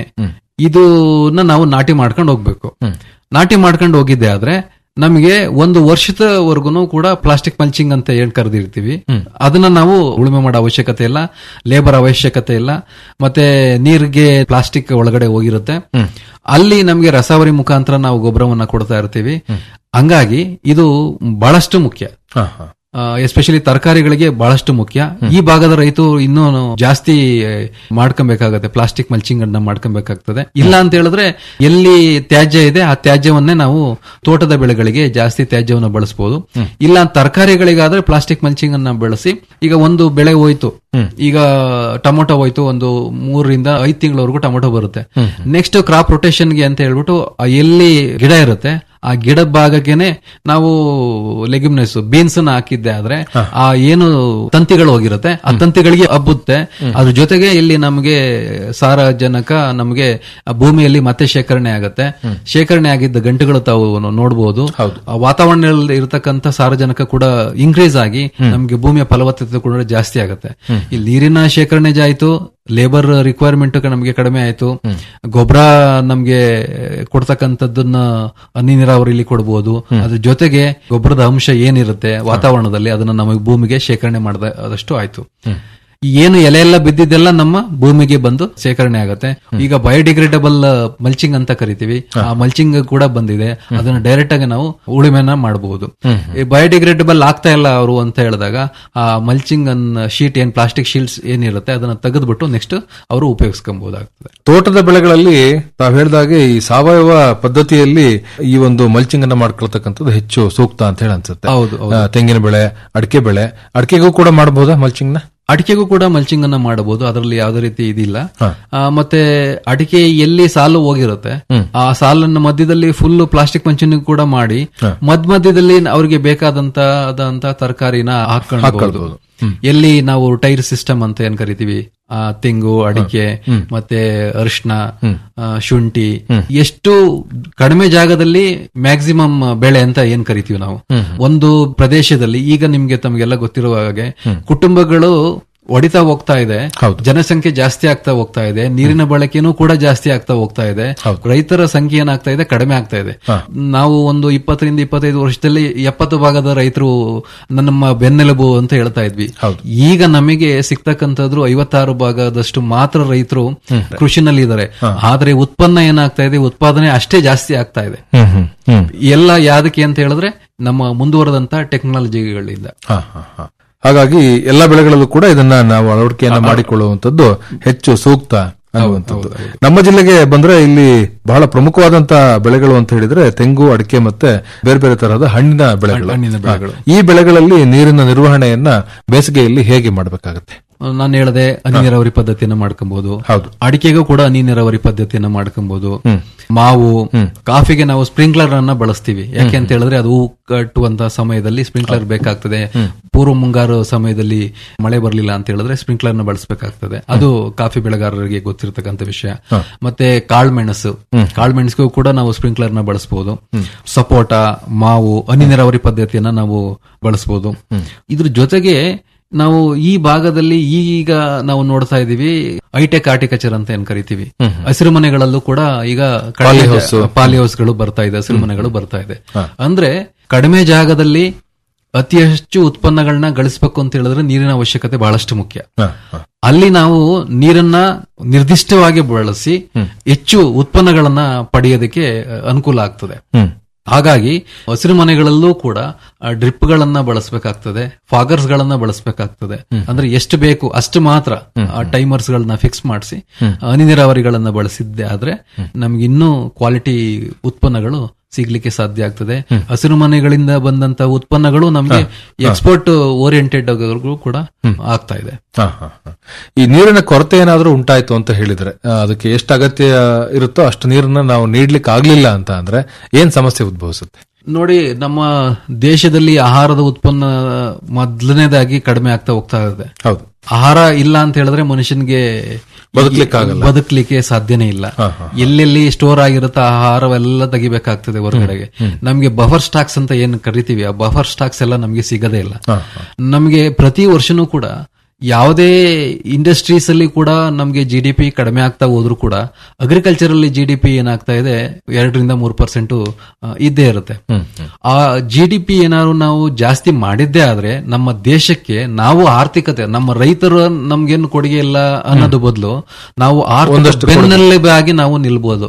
ಇದನ್ನ ನಾವು ನಾಟಿ ಮಾಡ್ಕೊಂಡು ಹೋಗ್ಬೇಕು ನಾಟಿ ಮಾಡ್ಕೊಂಡು ಹೋಗಿದ್ದೆ ಆದ್ರೆ ನಮಗೆ ಒಂದು ವರ್ಷದವರೆಗೂ ಕೂಡ ಪ್ಲಾಸ್ಟಿಕ್ ಮಲ್ಚಿಂಗ್ ಅಂತ ಏನ್ ಕರೆದಿರ್ತೀವಿ ಅದನ್ನ ನಾವು ಉಳುಮೆ ಮಾಡೋ ಅವಶ್ಯಕತೆ ಇಲ್ಲ ಲೇಬರ್ ಅವಶ್ಯಕತೆ ಇಲ್ಲ ಮತ್ತೆ ನೀರಿಗೆ ಪ್ಲಾಸ್ಟಿಕ್ ಒಳಗಡೆ ಹೋಗಿರುತ್ತೆ ಅಲ್ಲಿ ನಮಗೆ ರಸಾವರಿ ಮುಖಾಂತರ ನಾವು ಗೊಬ್ಬರವನ್ನ ಕೊಡ್ತಾ ಇರ್ತೀವಿ ಹಂಗಾಗಿ ಇದು ಬಹಳಷ್ಟು ಮುಖ್ಯ ಹಾ, ಹಾ. ಎಸ್ಪೆಷಲಿ ತರಕಾರಿಗಳಿಗೆ ಬಹಳಷ್ಟು ಮುಖ್ಯ ಈ ಭಾಗದ ರೈತರು ಇನ್ನೂ ಜಾಸ್ತಿ ಮಾಡ್ಕೊಬೇಕಾಗತ್ತೆ ಪ್ಲಾಸ್ಟಿಕ್ ಮಲ್ಚಿಂಗ್ ಅನ್ನ ಮಾಡ್ಕೊಬೇಕಾಗ್ತದೆ ಇಲ್ಲ ಅಂತ ಹೇಳಿದ್ರೆ ಎಲ್ಲಿ ತ್ಯಾಜ್ಯ ಇದೆ ಆ ತ್ಯಾಜ್ಯವನ್ನೇ ನಾವು ತೋಟದ ಬೆಳೆಗಳಿಗೆ ಜಾಸ್ತಿ ತ್ಯಾಜ್ಯವನ್ನು ಬಳಸಬಹುದು ಇಲ್ಲ ತರಕಾರಿಗಳಿಗಾದ್ರೆ ಪ್ಲಾಸ್ಟಿಕ್ ಮಲ್ಚಿಂಗ್ ಅನ್ನ ಬಳಸಿ ಈಗ ಒಂದು ಬೆಳೆ ಹೋಯ್ತು ಈಗ ಟೊಮೊಟೊ ಹೋಯ್ತು ಒಂದು ಮೂರರಿಂದ ಐದು ತಿಂಗಳವರೆಗೂ ಟೊಮೊಟೊ ಬರುತ್ತೆ ನೆಕ್ಸ್ಟ್ ಕ್ರಾಪ್ ರೊಟೇಷನ್ಗೆ ಅಂತ ಹೇಳ್ಬಿಟ್ಟು ಆ ಎಲ್ಲಿ ಗಿಡ ಇರುತ್ತೆ ಆ ಗಿಡ ಭಾಗಕ್ಕೆನೆ ನಾವು ಲೆಗ್ಯುಮ್ನೆಸ್ ಬೀನ್ಸ್ ಅನ್ನ ಹಾಕಿದ್ದೆ ಆದ್ರೆ ಆ ಏನು ತಂತಿಗಳು ಹೋಗಿರುತ್ತೆ ಆ ತಂತಿಗಳಿಗೆ ಹಬ್ಬುತ್ತೆ ಅದ್ರ ಜೊತೆಗೆ ಇಲ್ಲಿ ನಮಗೆ ಸಾರಜನಕ ನಮಗೆ ಆ ಭೂಮಿಯಲ್ಲಿ ಮತ್ತೆ ಶೇಖರಣೆ ಆಗುತ್ತೆ ಶೇಖರಣೆ ಆಗಿದ್ದ ಗಂಟೆಗಳು ತಾವು ನೋಡಬಹುದು ವಾತಾವರಣದಲ್ಲಿ ಇರತಕ್ಕಂತ ಸಾರಜನಕ ಕೂಡ ಇನ್ಕ್ರೀಸ್ ಆಗಿ ನಮಗೆ ಭೂಮಿಯ ಫಲವತ್ತತೆ ಕೂಡ ಜಾಸ್ತಿ ಆಗುತ್ತೆ ಇಲ್ಲಿ ನೀರಿನ ಶೇಖರಣೆ ಆಯ್ತು ಲೇಬರ್ ರಿಕ್ವೈರ್ಮೆಂಟ್ ನಮಗೆ ಕಡಿಮೆ ಆಯ್ತು ಗೊಬ್ಬರ ನಮ್ಗೆ ಕೊಡ್ತಕ್ಕಂಥದ್ದನ್ನ ಹನಿ ನೀರಾವರಿಲಿ ಕೊಡಬಹುದು ಅದ್ರ ಜೊತೆಗೆ ಗೊಬ್ಬರದ ಅಂಶ ಏನಿರುತ್ತೆ ವಾತಾವರಣದಲ್ಲಿ ಅದನ್ನ ನಮಗೆ ಭೂಮಿಗೆ ಶೇಖರಣೆ ಮಾಡದ ಅದಷ್ಟು ಆಯ್ತು ಈ ಏನು ಎಲೆ ಎಲ್ಲ ಬಿದ್ದಿದ್ದೆಲ್ಲ ನಮ್ಮ ಭೂಮಿಗೆ ಬಂದು ಶೇಖರಣೆ ಆಗುತ್ತೆ ಈಗ ಬಯೋಡಿಗ್ರೇಡಬಲ್ ಮಲ್ಚಿಂಗ್ ಅಂತ ಕರಿತೀವಿ ಆ ಮಲ್ಚಿಂಗ್ ಕೂಡ ಬಂದಿದೆ ಅದನ್ನ ಡೈರೆಕ್ಟ್ ಆಗಿ ನಾವು ಉಳುಮೆನ ಮಾಡಬಹುದು ಈ ಬಯೋಡಿಗ್ರೇಡಬಲ್ ಆಗ್ತಾ ಇಲ್ಲ ಅವರು ಅಂತ ಹೇಳಿದಾಗ ಆ ಮಲ್ಚಿಂಗ್ ಅನ್ನ ಶೀಟ್ ಏನ್ ಪ್ಲಾಸ್ಟಿಕ್ ಶೀಟ್ಸ್ ಏನಿರುತ್ತೆ ಅದನ್ನ ತೆಗೆದ್ಬಿಟ್ಟು ನೆಕ್ಸ್ಟ್ ಅವರು ಉಪಯೋಗಿಸ್ಕೊಬಹುದಾಗ್ತದೆ ತೋಟದ ಬೆಳೆಗಳಲ್ಲಿ ತಾವು ಹೇಳಿದಾಗೆ ಈ ಸಾವಯವ ಪದ್ಧತಿಯಲ್ಲಿ ಈ ಒಂದು ಮಲ್ಚಿಂಗ್ ಅನ್ನ ಮಾಡ್ಕೊಳ್ತಕ್ಕಂಥದ್ದು ಹೆಚ್ಚು ಸೂಕ್ತ ಅಂತ ಹೇಳಿ ಅನ್ಸುತ್ತೆ ಹೌದು, ಹೌದು. ಆ, ತೆಂಗಿನ ಬೆಳೆ ಅಡಿಕೆ ಬೆಳೆ ಅಡಿಕೆಗೂ ಕೂಡ ಮಾಡಬಹುದಾ ಮಲ್ಚಿಂಗ್ ನ ಅಡಿಕೆಗೂ ಕೂಡ ಮಲ್ಚಿಂಗ್ ಅನ್ನ ಮಾಡಬಹುದು ಅದರಲ್ಲಿ ಯಾವುದೇ ರೀತಿ ಇದಿಲ್ಲ ಆ, ಮತ್ತೆ ಅಡಿಕೆ ಎಲ್ಲಿ ಸಾಲು ಹೋಗಿರುತ್ತೆ ಆ ಸಾಲನ್ನ ಮಧ್ಯದಲ್ಲಿ ಫುಲ್ ಪ್ಲಾಸ್ಟಿಕ್ ಮಲ್ಚಿಂಗ್ ಕೂಡ ಮಾಡಿ ಮಧ್ಯ ಮಧ್ಯದಲ್ಲಿ ಅವ್ರಿಗೆ ಬೇಕಾದಂತ ಆದಂತ ತರಕಾರಿನ ಹಾಕೊಂಡು ಹಾಕೊಳ್ಬೋದು. ಎಲ್ಲಿ ನಾವು ಟೈರ್ ಸಿಸ್ಟಮ್ ಅಂತ ಏನ್ ಕರಿತೀವಿ ಆ ತೆಂಗು ಅಡಿಕೆ ಮತ್ತೆ ಅರಿಶಿನ ಆ, ಶುಂಠಿ ಎಷ್ಟು ಕಡಿಮೆ ಜಾಗದಲ್ಲಿ ಮ್ಯಾಕ್ಸಿಮಮ್ ಬೆಳೆ ಅಂತ ಏನ್ ಕರಿತೀವಿ ನಾವು ಒಂದು ಪ್ರದೇಶದಲ್ಲಿ ಈಗ ನಿಮ್ಗೆ ತಮಗೆಲ್ಲ ಗೊತ್ತಿರುವ ಹಾಗೆ ಕುಟುಂಬಗಳು ಒಡಿತಾ ಹೋಗ್ತಾ ಇದೆ ಜನಸಂಖ್ಯೆ ಜಾಸ್ತಿ ಆಗ್ತಾ ಹೋಗ್ತಾ ಇದೆ ನೀರಿನ ಬಳಕೆನೂ ಕೂಡ ಜಾಸ್ತಿ ಆಗ್ತಾ ಹೋಗ್ತಾ ಇದೆ ರೈತರ ಸಂಖ್ಯೆ ಏನಾಗ್ತಾ ಇದೆ ಕಡಿಮೆ ಆಗ್ತಾ ಇದೆ ನಾವು ಒಂದು ಇಪ್ಪತ್ತರಿಂದ ಇಪ್ಪತ್ತೈದು ವರ್ಷದಲ್ಲಿ ಎಪ್ಪತ್ತು ಭಾಗದ ರೈತರು ನಮ್ಮ ಬೆನ್ನೆಲುಬು ಅಂತ ಹೇಳ್ತಾ ಇದ್ವಿ ಈಗ ನಮಗೆ ಸಿಗ್ತಕ್ಕಂಥದ್ರು ಐವತ್ತಾರು ಭಾಗದಷ್ಟು ಮಾತ್ರ ರೈತರು ಕೃಷಿನಲ್ಲಿ ಇದ್ದಾರೆ ಆದ್ರೆ ಉತ್ಪನ್ನ ಏನಾಗ್ತಾ ಇದೆ ಉತ್ಪಾದನೆ ಅಷ್ಟೇ ಜಾಸ್ತಿ ಆಗ್ತಾ ಇದೆ ಹ್ಮ್ ಹ್ಮ್ ಹ್ಮ್ ಎಲ್ಲ ಯಾದಕ್ಕೆ ಅಂತ ಹೇಳಿದ್ರೆ ನಮ್ಮ ಮುಂದುವರೆದಂತ ಟೆಕ್ನಾಲಜಿಗಳಿಂದ ಹ, ಹ, ಹ. ಹಾಗಾಗಿ ಎಲ್ಲ ಬೆಳೆಗಳಲ್ಲೂ ಕೂಡ ಇದನ್ನ ನಾವು ಅಳವಡಿಕೆಯನ್ನ ಮಾಡಿಕೊಳ್ಳುವಂತದ್ದು ಹೆಚ್ಚು ಸೂಕ್ತ ಅನ್ನುವಂಥದ್ದು ನಮ್ಮ ಜಿಲ್ಲೆಗೆ ಬಂದ್ರೆ ಇಲ್ಲಿ ಬಹಳ ಪ್ರಮುಖವಾದಂತ ಬೆಳೆಗಳು ಅಂತ ಹೇಳಿದ್ರೆ ತೆಂಗು ಅಡಿಕೆ ಮತ್ತೆ ಬೇರೆ ಬೇರೆ ತರಹದ ಹಣ್ಣಿನ ಬೆಳೆಗಳು ಹಣ್ಣಿನ ಬೆಳೆಗಳು. ಹ. ಈ ಬೆಳೆಗಳಲ್ಲಿ ನೀರಿನ ನಿರ್ವಹಣೆಯನ್ನ ಬೇಸಿಗೆಯಲ್ಲಿ ಹೇಗೆ ಮಾಡಬೇಕಾಗತ್ತೆ ನಾನು ಹೇಳದೆ ಹನಿ ನೀರಾವರಿ ಪದ್ಧತಿಯನ್ನ ಮಾಡ್ಕೊಬಹುದು ಅಡಿಕೆಗೂ ಕೂಡ ಹನಿ ನೀರಾವರಿ ಪದ್ಧತಿಯನ್ನ ಮಾಡ್ಕೊಬಹುದು ಮಾವು ಕಾಫಿಗೆ ನಾವು ಸ್ಪ್ರಿಂಕ್ಲರ್ ಅನ್ನ ಬಳಸ್ತೀವಿ ಯಾಕೆ ಅಂತ ಹೇಳಿದ್ರೆ ಅದು ಹೂ ಕಟ್ಟುವಂತ ಸಮಯದಲ್ಲಿ ಸ್ಪ್ರಿಂಕ್ಲರ್ ಬೇಕಾಗ್ತದೆ ಪೂರ್ವ ಮುಂಗಾರು ಸಮಯದಲ್ಲಿ ಮಳೆ ಬರಲಿಲ್ಲ ಅಂತ ಹೇಳಿದ್ರೆ ಸ್ಪ್ರಿಂಕ್ಲರ್ ನ ಬಳಸಬೇಕಾಗ್ತದೆ ಅದು ಕಾಫಿ ಬೆಳೆಗಾರರಿಗೆ ಗೊತ್ತಿರತಕ್ಕಂತ ವಿಷಯ ಮತ್ತೆ ಕಾಳ್ಮೆಣಸು ಕಾಳ್ಮೆಣಸಿಗೂ ಕೂಡ ನಾವು ಸ್ಪ್ರಿಂಕ್ಲರ್ ನ ಬಳಸಬಹುದು ಸಪೋಟ ಮಾವು ಹನಿ ನೀರಾವರಿ ಪದ್ಧತಿಯನ್ನ ನಾವು ಬಳಸಬಹುದು ಇದ್ರ ಜೊತೆಗೆ ನಾವು ಈ ಭಾಗದಲ್ಲಿ ಈಗ ನಾವು ನೋಡ್ತಾ ಇದೀವಿ ಹೈಟೆಕ್ ಆರ್ಟಿಕಲ್ಚರ್ ಅಂತ ಏನ್ ಕರಿತೀವಿ ಹಸಿರು ಮನೆಗಳಲ್ಲೂ ಕೂಡ ಈಗ Polyhouse. ಪಾಲಿ ಹೌಸ್ಗಳು ಬರ್ತಾ ಇದೆ ಹಸಿರು ಮನೆಗಳು ಬರ್ತಾ ಇದೆ ಅಂದ್ರೆ ಕಡಿಮೆ ಜಾಗದಲ್ಲಿ ಅತಿ ಹೆಚ್ಚು ಉತ್ಪನ್ನಗಳನ್ನ ಗಳಿಸಬೇಕು ಅಂತ ಹೇಳಿದ್ರೆ ನೀರಿನ ಅವಶ್ಯಕತೆ ಬಹಳಷ್ಟು ಮುಖ್ಯ ಅಲ್ಲಿ ನಾವು ನೀರನ್ನ ನಿರ್ದಿಷ್ಟವಾಗಿ ಬಳಸಿ ಹೆಚ್ಚು ಉತ್ಪನ್ನಗಳನ್ನ ಪಡೆಯೋದಕ್ಕೆ ಅನುಕೂಲ ಆಗ್ತದೆ ಹಾಗಾಗಿ ಹಸಿರು ಮನೆಗಳಲ್ಲೂ ಕೂಡ ಡ್ರಿಪ್ ಗಳನ್ನ ಬಳಸಬೇಕಾಗ್ತದೆ ಫಾಗರ್ಸ್ ಗಳನ್ನ ಬಳಸಬೇಕಾಗ್ತದೆ ಅಂದ್ರೆ ಎಷ್ಟು ಬೇಕು ಅಷ್ಟು ಮಾತ್ರ ಟೈಮರ್ಸ್ ಗಳನ್ನ ಫಿಕ್ಸ್ ಮಾಡಿಸಿ ಹನಿ ನೀರಾವರಿಗಳನ್ನ ಬಳಸಿದ್ದೆ ಆದ್ರೆ ನಮ್ಗೆ ಇನ್ನೂ ಕ್ವಾಲಿಟಿ ಉತ್ಪನ್ನಗಳು ಸಿಗ್ಲಿಕ್ಕೆ ಸಾಧ್ಯ ಆಗ್ತದೆ ಹಸಿರು ಮನೆಗಳಿಂದ ಬಂದಂತ ಉತ್ಪನ್ನಗಳು ನಮ್ಗೆ ಎಕ್ಸ್ಪೋರ್ಟ್ ಓರಿಯೆಂಟೆಡ್ ಕೂಡ ಆಗ್ತಾ ಇದೆ ಹ, ಹ, ಹ. ಈ ನೀರಿನ ಕೊರತೆ ಏನಾದ್ರೂ ಉಂಟಾಯ್ತು ಅಂತ ಹೇಳಿದ್ರೆ ಆ, ಅದಕ್ಕೆ ಎಷ್ಟು ಅಗತ್ಯ ಇರುತ್ತೋ ಅಷ್ಟು ನೀರನ್ನ ನಾವು ನೀಡ್ಲಿಕ್ಕೆ ಆಗ್ಲಿಲ್ಲ ಅಂತ ಅಂದ್ರೆ ಏನ್ ಸಮಸ್ಯೆ ಉದ್ಭವಿಸುತ್ತೆ ನೋಡಿ ನಮ್ಮ ದೇಶದಲ್ಲಿ ಆಹಾರದ ಉತ್ಪನ್ನ ಮೊದಲನೇದಾಗಿ ಕಡಿಮೆ ಆಗ್ತಾ ಹೋಗ್ತಾ ಇದೆ ಹೌದು ಆಹಾರ ಇಲ್ಲ ಅಂತ ಹೇಳಿದ್ರೆ ಮನುಷ್ಯನಿಗೆ ಬದುಕ್ಲಿಕ್ಕಾಗಲ್ಲ. ಬದುಕ್ಲಿಕ್ಕೆ ಸಾಧ್ಯನೇ ಇಲ್ಲ ಎಲ್ಲೆಲ್ಲಿ ಸ್ಟೋರ್ ಆಗಿರುತ್ತೆ ಆಹಾರವೆಲ್ಲ ತೆಗಿಬೇಕಾಗ್ತದೆ ಹೊರಗಡೆಗೆ ನಮ್ಗೆ ಬಫರ್ ಸ್ಟಾಕ್ಸ್ ಅಂತ ಏನ್ ಕರಿತೀವಿ ಆ ಬಫರ್ ಸ್ಟಾಕ್ಸ್ ಎಲ್ಲ ನಮ್ಗೆ ಸಿಗದೇ ಇಲ್ಲ ನಮ್ಗೆ ಪ್ರತಿ ವರ್ಷನೂ ಕೂಡ ಯಾವುದೇ ಇಂಡಸ್ಟ್ರೀಸ್ ಅಲ್ಲಿ ಕೂಡ ನಮ್ಗೆ ಜಿ ಡಿ ಪಿ ಕಡಿಮೆ ಆಗ್ತಾ ಹೋದ್ರು ಕೂಡ ಅಗ್ರಿಕಲ್ಚರ್ ಅಲ್ಲಿ ಜಿ ಡಿ ಪಿ ಏನಾಗ್ತಾ ಇದೆ ಎರಡರಿಂದ ಮೂರು ಪರ್ಸೆಂಟ್ ಇದ್ದೇ ಇರುತ್ತೆ ಆ ಜಿ ಡಿ ಪಿ ಏನಾದ್ರು ನಾವು ಜಾಸ್ತಿ ಮಾಡಿದ್ದೇ ಆದ್ರೆ ನಮ್ಮ ದೇಶಕ್ಕೆ ನಾವು ಆರ್ಥಿಕತೆ ನಮ್ಮ ರೈತರು ನಮ್ಗೇನು ಕೊಡುಗೆ ಇಲ್ಲ ಅನ್ನೋದು ಬದಲು ನಾವು ಆರ್ಥಿಕ ಒಂದಷ್ಟು ಕೊಡುಗೆ. ಬೆನ್ನೆಲುಬಾಗಿ ನಾವು ನಿಲ್ಬಹುದು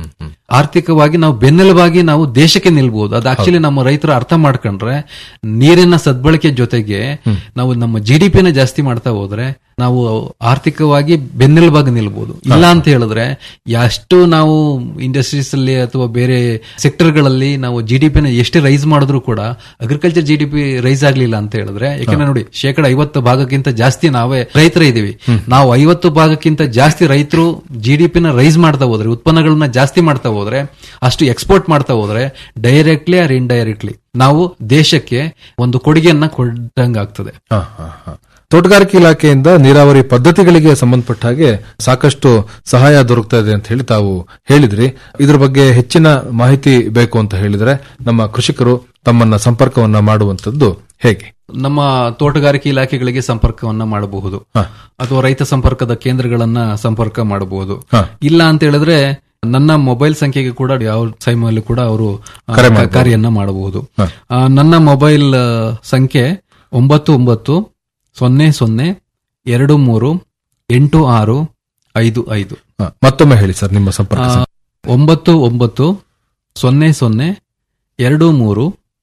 ಆರ್ಥಿಕವಾಗಿ ನಾವು ಬೆನ್ನೆಲುಬಾಗಿ ನಾವು ದೇಶಕ್ಕೆ ನಿಲ್ಬಹುದು ಅದು ಆಕ್ಚುಲಿ ನಮ್ಮ ರೈತರು ಅರ್ಥ ಮಾಡ್ಕೊಂಡ್ರೆ ನೀರಿನ ಸದ್ಬಳಕೆ ಜೊತೆಗೆ ನಾವು ನಮ್ಮ ಜಿ ಡಿ ಪಿನ ಜಾಸ್ತಿ ಮಾಡ್ತಾ ಹೋದ್ರೆ ನಾವು ಆರ್ಥಿಕವಾಗಿ ಬೆನ್ನೆಲುಬಾಗಿ ನಿಲ್ಬಹುದು ಇಲ್ಲ ಅಂತ ಹೇಳಿದ್ರೆ ಎಷ್ಟು ನಾವು ಇಂಡಸ್ಟ್ರೀಸ್ ಅಲ್ಲಿ ಅಥವಾ ಬೇರೆ ಸೆಕ್ಟರ್ ಗಳಲ್ಲಿ ನಾವು ಜಿ ಡಿ ಪಿನ ಎಷ್ಟೇ ರೈಸ್ ಮಾಡಿದ್ರು ಕೂಡ agriculture G D P rise ಆಗ್ಲಿಲ್ಲ ಅಂತ ಹೇಳಿದ್ರೆ ಯಾಕಂದ್ರೆ ನೋಡಿ ಶೇಕಡ ಐವತ್ತು ಭಾಗಕ್ಕಿಂತ ಜಾಸ್ತಿ ನಾವೇ ರೈತರೇ ಇದೀವಿ ನಾವು ಐವತ್ತು ಭಾಗಕ್ಕಿಂತ ಜಾಸ್ತಿ ರೈತರು ಜಿ ಡಿ ಪಿನ ರೈಸ್ ಮಾಡ್ತಾ ಹೋದ್ರೆ ಉತ್ಪನ್ನಗಳನ್ನ ಜಾಸ್ತಿ ಮಾಡ್ತಾ ಹೋದ್ರೆ ಅಷ್ಟು ಎಕ್ಸ್ಪೋರ್ಟ್ ಮಾಡ್ತಾ ಹೋದ್ರೆ ಡೈರೆಕ್ಟ್ಲಿ ಆರ್ ಇಂಡೈರೆಕ್ಟ್ಲಿ ನಾವು ದೇಶಕ್ಕೆ ಒಂದು ಕೊಡುಗೆಯನ್ನ ಕೊಟ್ಟಂಗಾಗ್ತದೆ ಹ, ಹ, ಹ. ತೋಟಗಾರಿಕೆ ಇಲಾಖೆಯಿಂದ ನೀರಾವರಿ ಪದ್ಧತಿಗಳಿಗೆ ಸಂಬಂಧಪಟ್ಟ ಹಾಗೆ ಸಾಕಷ್ಟು ಸಹಾಯ ದೊರಕ್ತಾ ಇದೆ ಅಂತ ಹೇಳಿ ತಾವು ಹೇಳಿದ್ರಿ ಇದ್ರ ಬಗ್ಗೆ ಹೆಚ್ಚಿನ ಮಾಹಿತಿ ಬೇಕು ಅಂತ ಹೇಳಿದ್ರೆ ನಮ್ಮ ಕೃಷಿಕರು ತಮ್ಮನ್ನ ಸಂಪರ್ಕವನ್ನ ಮಾಡುವಂತದ್ದು ಹೇಗೆ ನಮ್ಮ ತೋಟಗಾರಿಕೆ ಇಲಾಖೆಗಳಿಗೆ ಸಂಪರ್ಕವನ್ನ ಮಾಡಬಹುದು ಅಥವಾ ರೈತ ಸಂಪರ್ಕದ ಕೇಂದ್ರಗಳನ್ನ ಸಂಪರ್ಕ ಮಾಡಬಹುದು ಇಲ್ಲ ಅಂತ ಹೇಳಿದ್ರೆ ನನ್ನ ಮೊಬೈಲ್ ಸಂಖ್ಯೆಗೆ ಕೂಡ ಯಾವ ಸಮಯಲ್ಲೂ ಕೂಡ ಅವರು ಆ, ಕರೆ ಮಾಡ್ಬೋದು. ಕಾರ್ಯನ್ನ ಮಾಡಬಹುದು ಆ, ನನ್ನ ಮೊಬೈಲ್ ಆ, ಸಂಖ್ಯೆ ಒಂಬತ್ತು ಒಂಬತ್ತು ಸೊನ್ನೆ ಸೊನ್ನೆ ಎರಡು ಮೂರು ಎಂಟು ಆರು ಐದು ಐದು ಹ, ಮತ್ತೊಮ್ಮೆ ಹೇಳಿ ಸರ್ ನಿಮ್ಮ ಸಂಪರ್ಕ ಆ, ಸಂಖ್ಯೆ. ಒಂಬತ್ತು ಒಂಬತ್ತು ಸೊನ್ನೆ ಸೊನ್ನೆ ಎರಡು ಮೂರು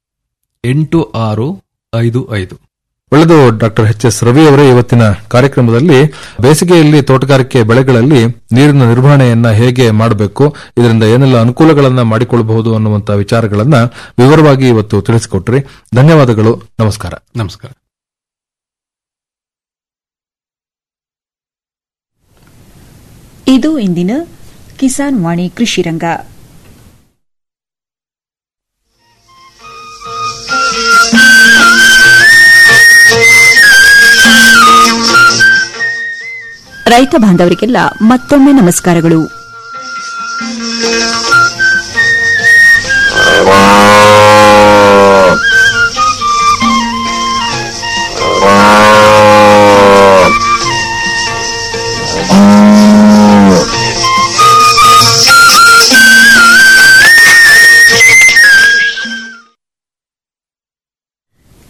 ಎಂಟು ಆರು ಐದು ಐದು ಒಳ್ಳೆದು ಡಾಕ್ಟರ್ ಎಚ್ ಎಸ್ ರವಿ ಅವರೇ ಇವತ್ತಿನ ಕಾರ್ಯಕ್ರಮದಲ್ಲಿ ಬೇಸಿಗೆಯಲ್ಲಿ ತೋಟಗಾರಿಕೆ ಬೆಳೆಗಳಲ್ಲಿ ನೀರಿನ ನಿರ್ವಹಣೆಯನ್ನ ಹೇಗೆ ಮಾಡಬೇಕು ಇದರಿಂದ ಏನೆಲ್ಲ ಅನುಕೂಲಗಳನ್ನ ಮಾಡಿಕೊಳ್ಳಬಹುದು ಅನ್ನುವಂತ ವಿಚಾರಗಳನ್ನ ವಿವರವಾಗಿ ಇವತ್ತು ತಿಳಿಸಿಕೊಟ್ರಿ ಧನ್ಯವಾದಗಳು ನಮಸ್ಕಾರ ನಮಸ್ಕಾರ ಇದು ಇಂದಿನ ಕಿಸಾನ್ ವಾಣಿ ಕೃಷಿ ರಂಗ ರೈತ ಬಾಂಧವರಿಗೆಲ್ಲ ಮತ್ತೊಮ್ಮೆ ನಮಸ್ಕಾರಗಳು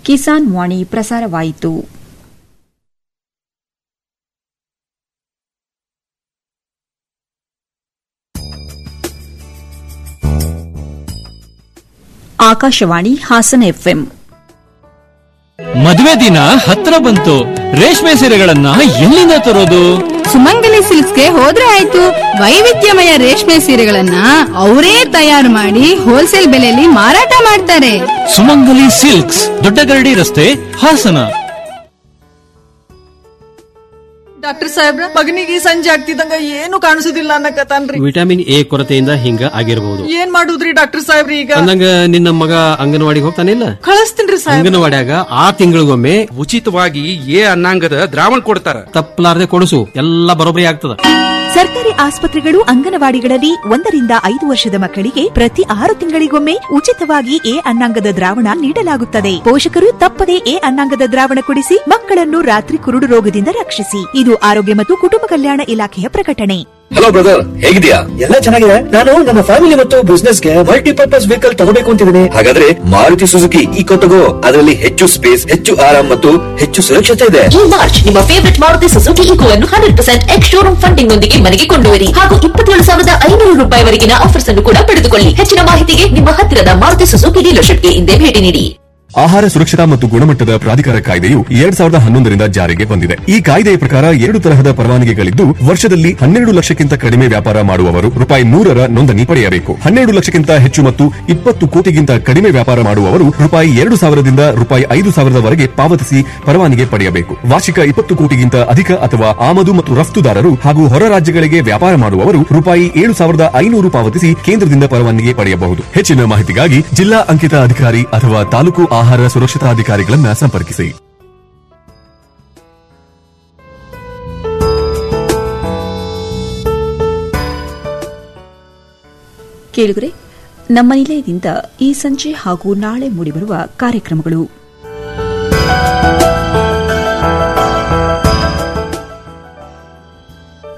ಕಿಸಾನ್ ವಾಣಿ ಪ್ರಸಾರವಾಯಿತು ಆಕಾಶವಾಣಿ ಹಾಸನ ಎಫ್ಎಂ ಮದುವೆ ದಿನ ಹತ್ರ ಬಂತು ರೇಷ್ಮೆ ಸೀರೆಗಳನ್ನ ಎಲ್ಲಿಂದ ತರೋದು ಸುಮಂಗಲಿ ಸಿಲ್ಕ್ಸ್ಗೆ ಹೋದ್ರೆ ಆಯ್ತು ವೈವಿಧ್ಯಮಯ ರೇಷ್ಮೆ ಸೀರೆಗಳನ್ನ ಅವರೇ ತಯಾರು ಮಾಡಿ ಹೋಲ್ಸೇಲ್ ಬೆಲೆಯಲ್ಲಿ ಮಾರಾಟ ಮಾಡ್ತಾರೆ ಸುಮಂಗಲಿ ಸಿಲ್ಕ್ಸ್ ದೊಡ್ಡಗರಡಿ ರಸ್ತೆ ಹಾಸನ ಡಾಕ್ಟರ್ ಸಾಹೇಬ್ರ ಮಗನಿಗೆ ಸಂಜೆ ಆಗ್ತಿದ್ದಂಗ ಏನು ಕಾಣಿಸುದಿಲ್ಲ ಅನ್ನಕತ್ತಾನ್ರಿ ವಿಟಮಿನ್ ಎ ಕೊರತೆಯಿಂದ ಹಿಂಗ ಆಗಿರಬಹುದು ಏನ್ ಮಾಡುದ್ರಿ ಡಾಕ್ಟರ್ ಸಾಹೇಬ್ರಿ ಈಗ ಅಂದಂಗ ನಿನ್ನ ಮಗ ಅಂಗನವಾಡಿಗೆ ಹೋಗ್ತಾನಿಲ್ಲ ಕಳಿಸ್ತೀನ್ರಿ ಸಾಹೇಬ್ರ ಅಂಗನವಾಡಿಯಾಗ ಆ ತಿಂಗಳಿಗೊಮ್ಮೆ ಉಚಿತವಾಗಿ ಎ ಅನ್ನಾಂಗದ ದ್ರಾವಣ ಕೊಡ್ತಾರ ತಪ್ಪಲಾರದೆ ಕೊಡಿಸು ಎಲ್ಲ ಬರೋಬ್ಬರಿ ಆಗ್ತದ ಸರ್ಕಾರಿ ಆಸ್ಪತ್ರೆಗಳು ಅಂಗನವಾಡಿಗಳಲ್ಲಿ ಒಂದರಿಂದ ಐದು ವರ್ಷದ ಮಕ್ಕಳಿಗೆ ಪ್ರತಿ ಆರು ತಿಂಗಳಿಗೊಮ್ಮೆ ಉಚಿತವಾಗಿ ಎ ಅನ್ನಾಂಗದ ದ್ರಾವಣ ನೀಡಲಾಗುತ್ತದೆ ಪೋಷಕರು ತಪ್ಪದೆ ಎ ಅನ್ನಾಂಗದ ದ್ರಾವಣ ಕೊಡಿಸಿ ಮಕ್ಕಳನ್ನು ರಾತ್ರಿ ಕುರುಡು ರೋಗದಿಂದ ರಕ್ಷಿಸಿ ಇದು ಆರೋಗ್ಯ ಮತ್ತು ಕುಟುಂಬ ಕಲ್ಯಾಣ ಇಲಾಖೆಯ ಪ್ರಕಟಣೆ ಹಲೋ ಬ್ರದರ್ ಹೇಗಿದ್ಯಾ ಎಲ್ಲ ಚೆನ್ನಾಗಿದೆ ನಾನು ನನ್ನ ಫ್ಯಾಮಿಲಿ ಮತ್ತು ಬಿಸ್ನೆಸ್ ಗೆ ಮಲ್ಟಿಪರ್ಪಸ್ ವೆಹಿಕಲ್ ತಗೋಬೇಕು ಅಂತಿದ್ದೀನಿ ಹಾಗಾದ್ರೆ ಮಾರುತಿ ಸುಜುಕಿ ಈಕೋ ತಗೋ ಅದರಲ್ಲಿ ಹೆಚ್ಚು ಸ್ಪೇಸ್ ಹೆಚ್ಚು ಆರಾಮ್ ಮತ್ತು ಹೆಚ್ಚು ಸುರಕ್ಷತೆ ಇದೆ ಈ ಮಾರ್ಚ್ ನಿಮ್ಮ ಫೇವರಿಟ್ ಮಾರುತಿ ಸುಜುಕಿ ಈಕೋ ಅನ್ನು hundred percent ex showroom funding ನೊಂದಿಗೆ ಮನೆಗೆ ಕೊಂಡೊಯ್ಯಿರಿ ಹಾಗೂ ಇಪ್ಪತ್ತೇಳು ಸಾವಿರದ ಐನೂರು ರೂಪಾಯಿವರೆಗಿನ ಆಫರ್ಸ್ ಅನ್ನು ಕೂಡ ಪಡೆದುಕೊಳ್ಳಿ ಹೆಚ್ಚಿನ ಮಾಹಿತಿಗೆ ನಿಮ್ಮ ಹತ್ತಿರದ ಮಾರುತಿ ಸುಜುಕಿ ಡೀಲರ್ಶಿಪ್ಗೆ ಹಿಂದೆ ಭೇಟಿ ನೀಡಿ ಆಹಾರ ಸುರಕ್ಷತಾ ಮತ್ತು ಗುಣಮಟ್ಟದ ಪ್ರಾಧಿಕಾರ ಕಾಯ್ದೆಯು ಎರಡ್ ಸಾವಿರದ ಹನ್ನೊಂದರಿಂದ ಜಾರಿಗೆ ಬಂದಿದೆ ಈ ಕಾಯ್ದೆಯ ಪ್ರಕಾರ ಎರಡು ತರಹದ ಪರವಾನಗಿಗಳಿದ್ದು ವರ್ಷದಲ್ಲಿ ಹನ್ನೆರಡು ಲಕ್ಷಕ್ಕಿಂತ ಕಡಿಮೆ ವ್ಯಾಪಾರ ಮಾಡುವವರು ರೂಪಾಯಿ ನೂರರ ನೋಂದಣಿ ಪಡೆಯಬೇಕು ಹನ್ನೆರಡು ಲಕ್ಷಕ್ಕಿಂತ ಹೆಚ್ಚು ಮತ್ತು ಇಪ್ಪತ್ತು ಕೋಟಿಗಿಂತ ಕಡಿಮೆ ವ್ಯಾಪಾರ ಮಾಡುವವರು ರೂಪಾಯಿ ಎರಡು ಸಾವಿರದಿಂದ ರೂಪಾಯಿ ಐದು ಸಾವಿರದವರೆಗೆ ಪಾವತಿಸಿ ಪರವಾನಗಿ ಪಡೆಯಬೇಕು ವಾರ್ಷಿಕ ಇಪ್ಪತ್ತು ಕೋಟಿಗಿಂತ ಅಧಿಕ ಅಥವಾ ಆಮದು ಮತ್ತು ರಫ್ತುದಾರರು ಹಾಗೂ ಹೊರ ರಾಜ್ಯಗಳಿಗೆ ವ್ಯಾಪಾರ ಮಾಡುವವರು ರೂಪಾಯಿ ಏಳು ಸಾವಿರದ ಐನೂರು ಪಾವತಿಸಿ ಕೇಂದ್ರದಿಂದ ಪರವಾನಗಿ ಪಡೆಯಬಹುದು ಹೆಚ್ಚಿನ ಮಾಹಿತಿಗಾಗಿ ಜಿಲ್ಲಾ ಅಂಕಿತ ಅಧಿಕಾರಿ ಅಥವಾ ತಾಲೂಕು ಆಹಾರ ಸುರಕ್ಷತಾ ಅಧಿಕಾರಿಗಳನ್ನ ಸಂಪರ್ಕಿಸಿ ಕೇಳುಗರೆ ನಮ್ಮ ನಿಲಯದಿಂದ ಈ ಸಂಜೆ ಹಾಗೂ ನಾಳೆ ಮೂಡಿಬರುವ ಕಾರ್ಯಕ್ರಮಗಳು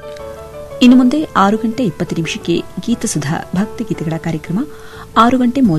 ಇನ್ನು ಮುಂದೆ ಆರು ಗಂಟೆ ಇಪ್ಪತ್ತು ನಿಮಿಷಕ್ಕೆ ಗೀತಸುಧಾ ಭಕ್ತಿಗೀತೆಗಳ ಕಾರ್ಯಕ್ರಮ ಆರು ಗಂಟೆ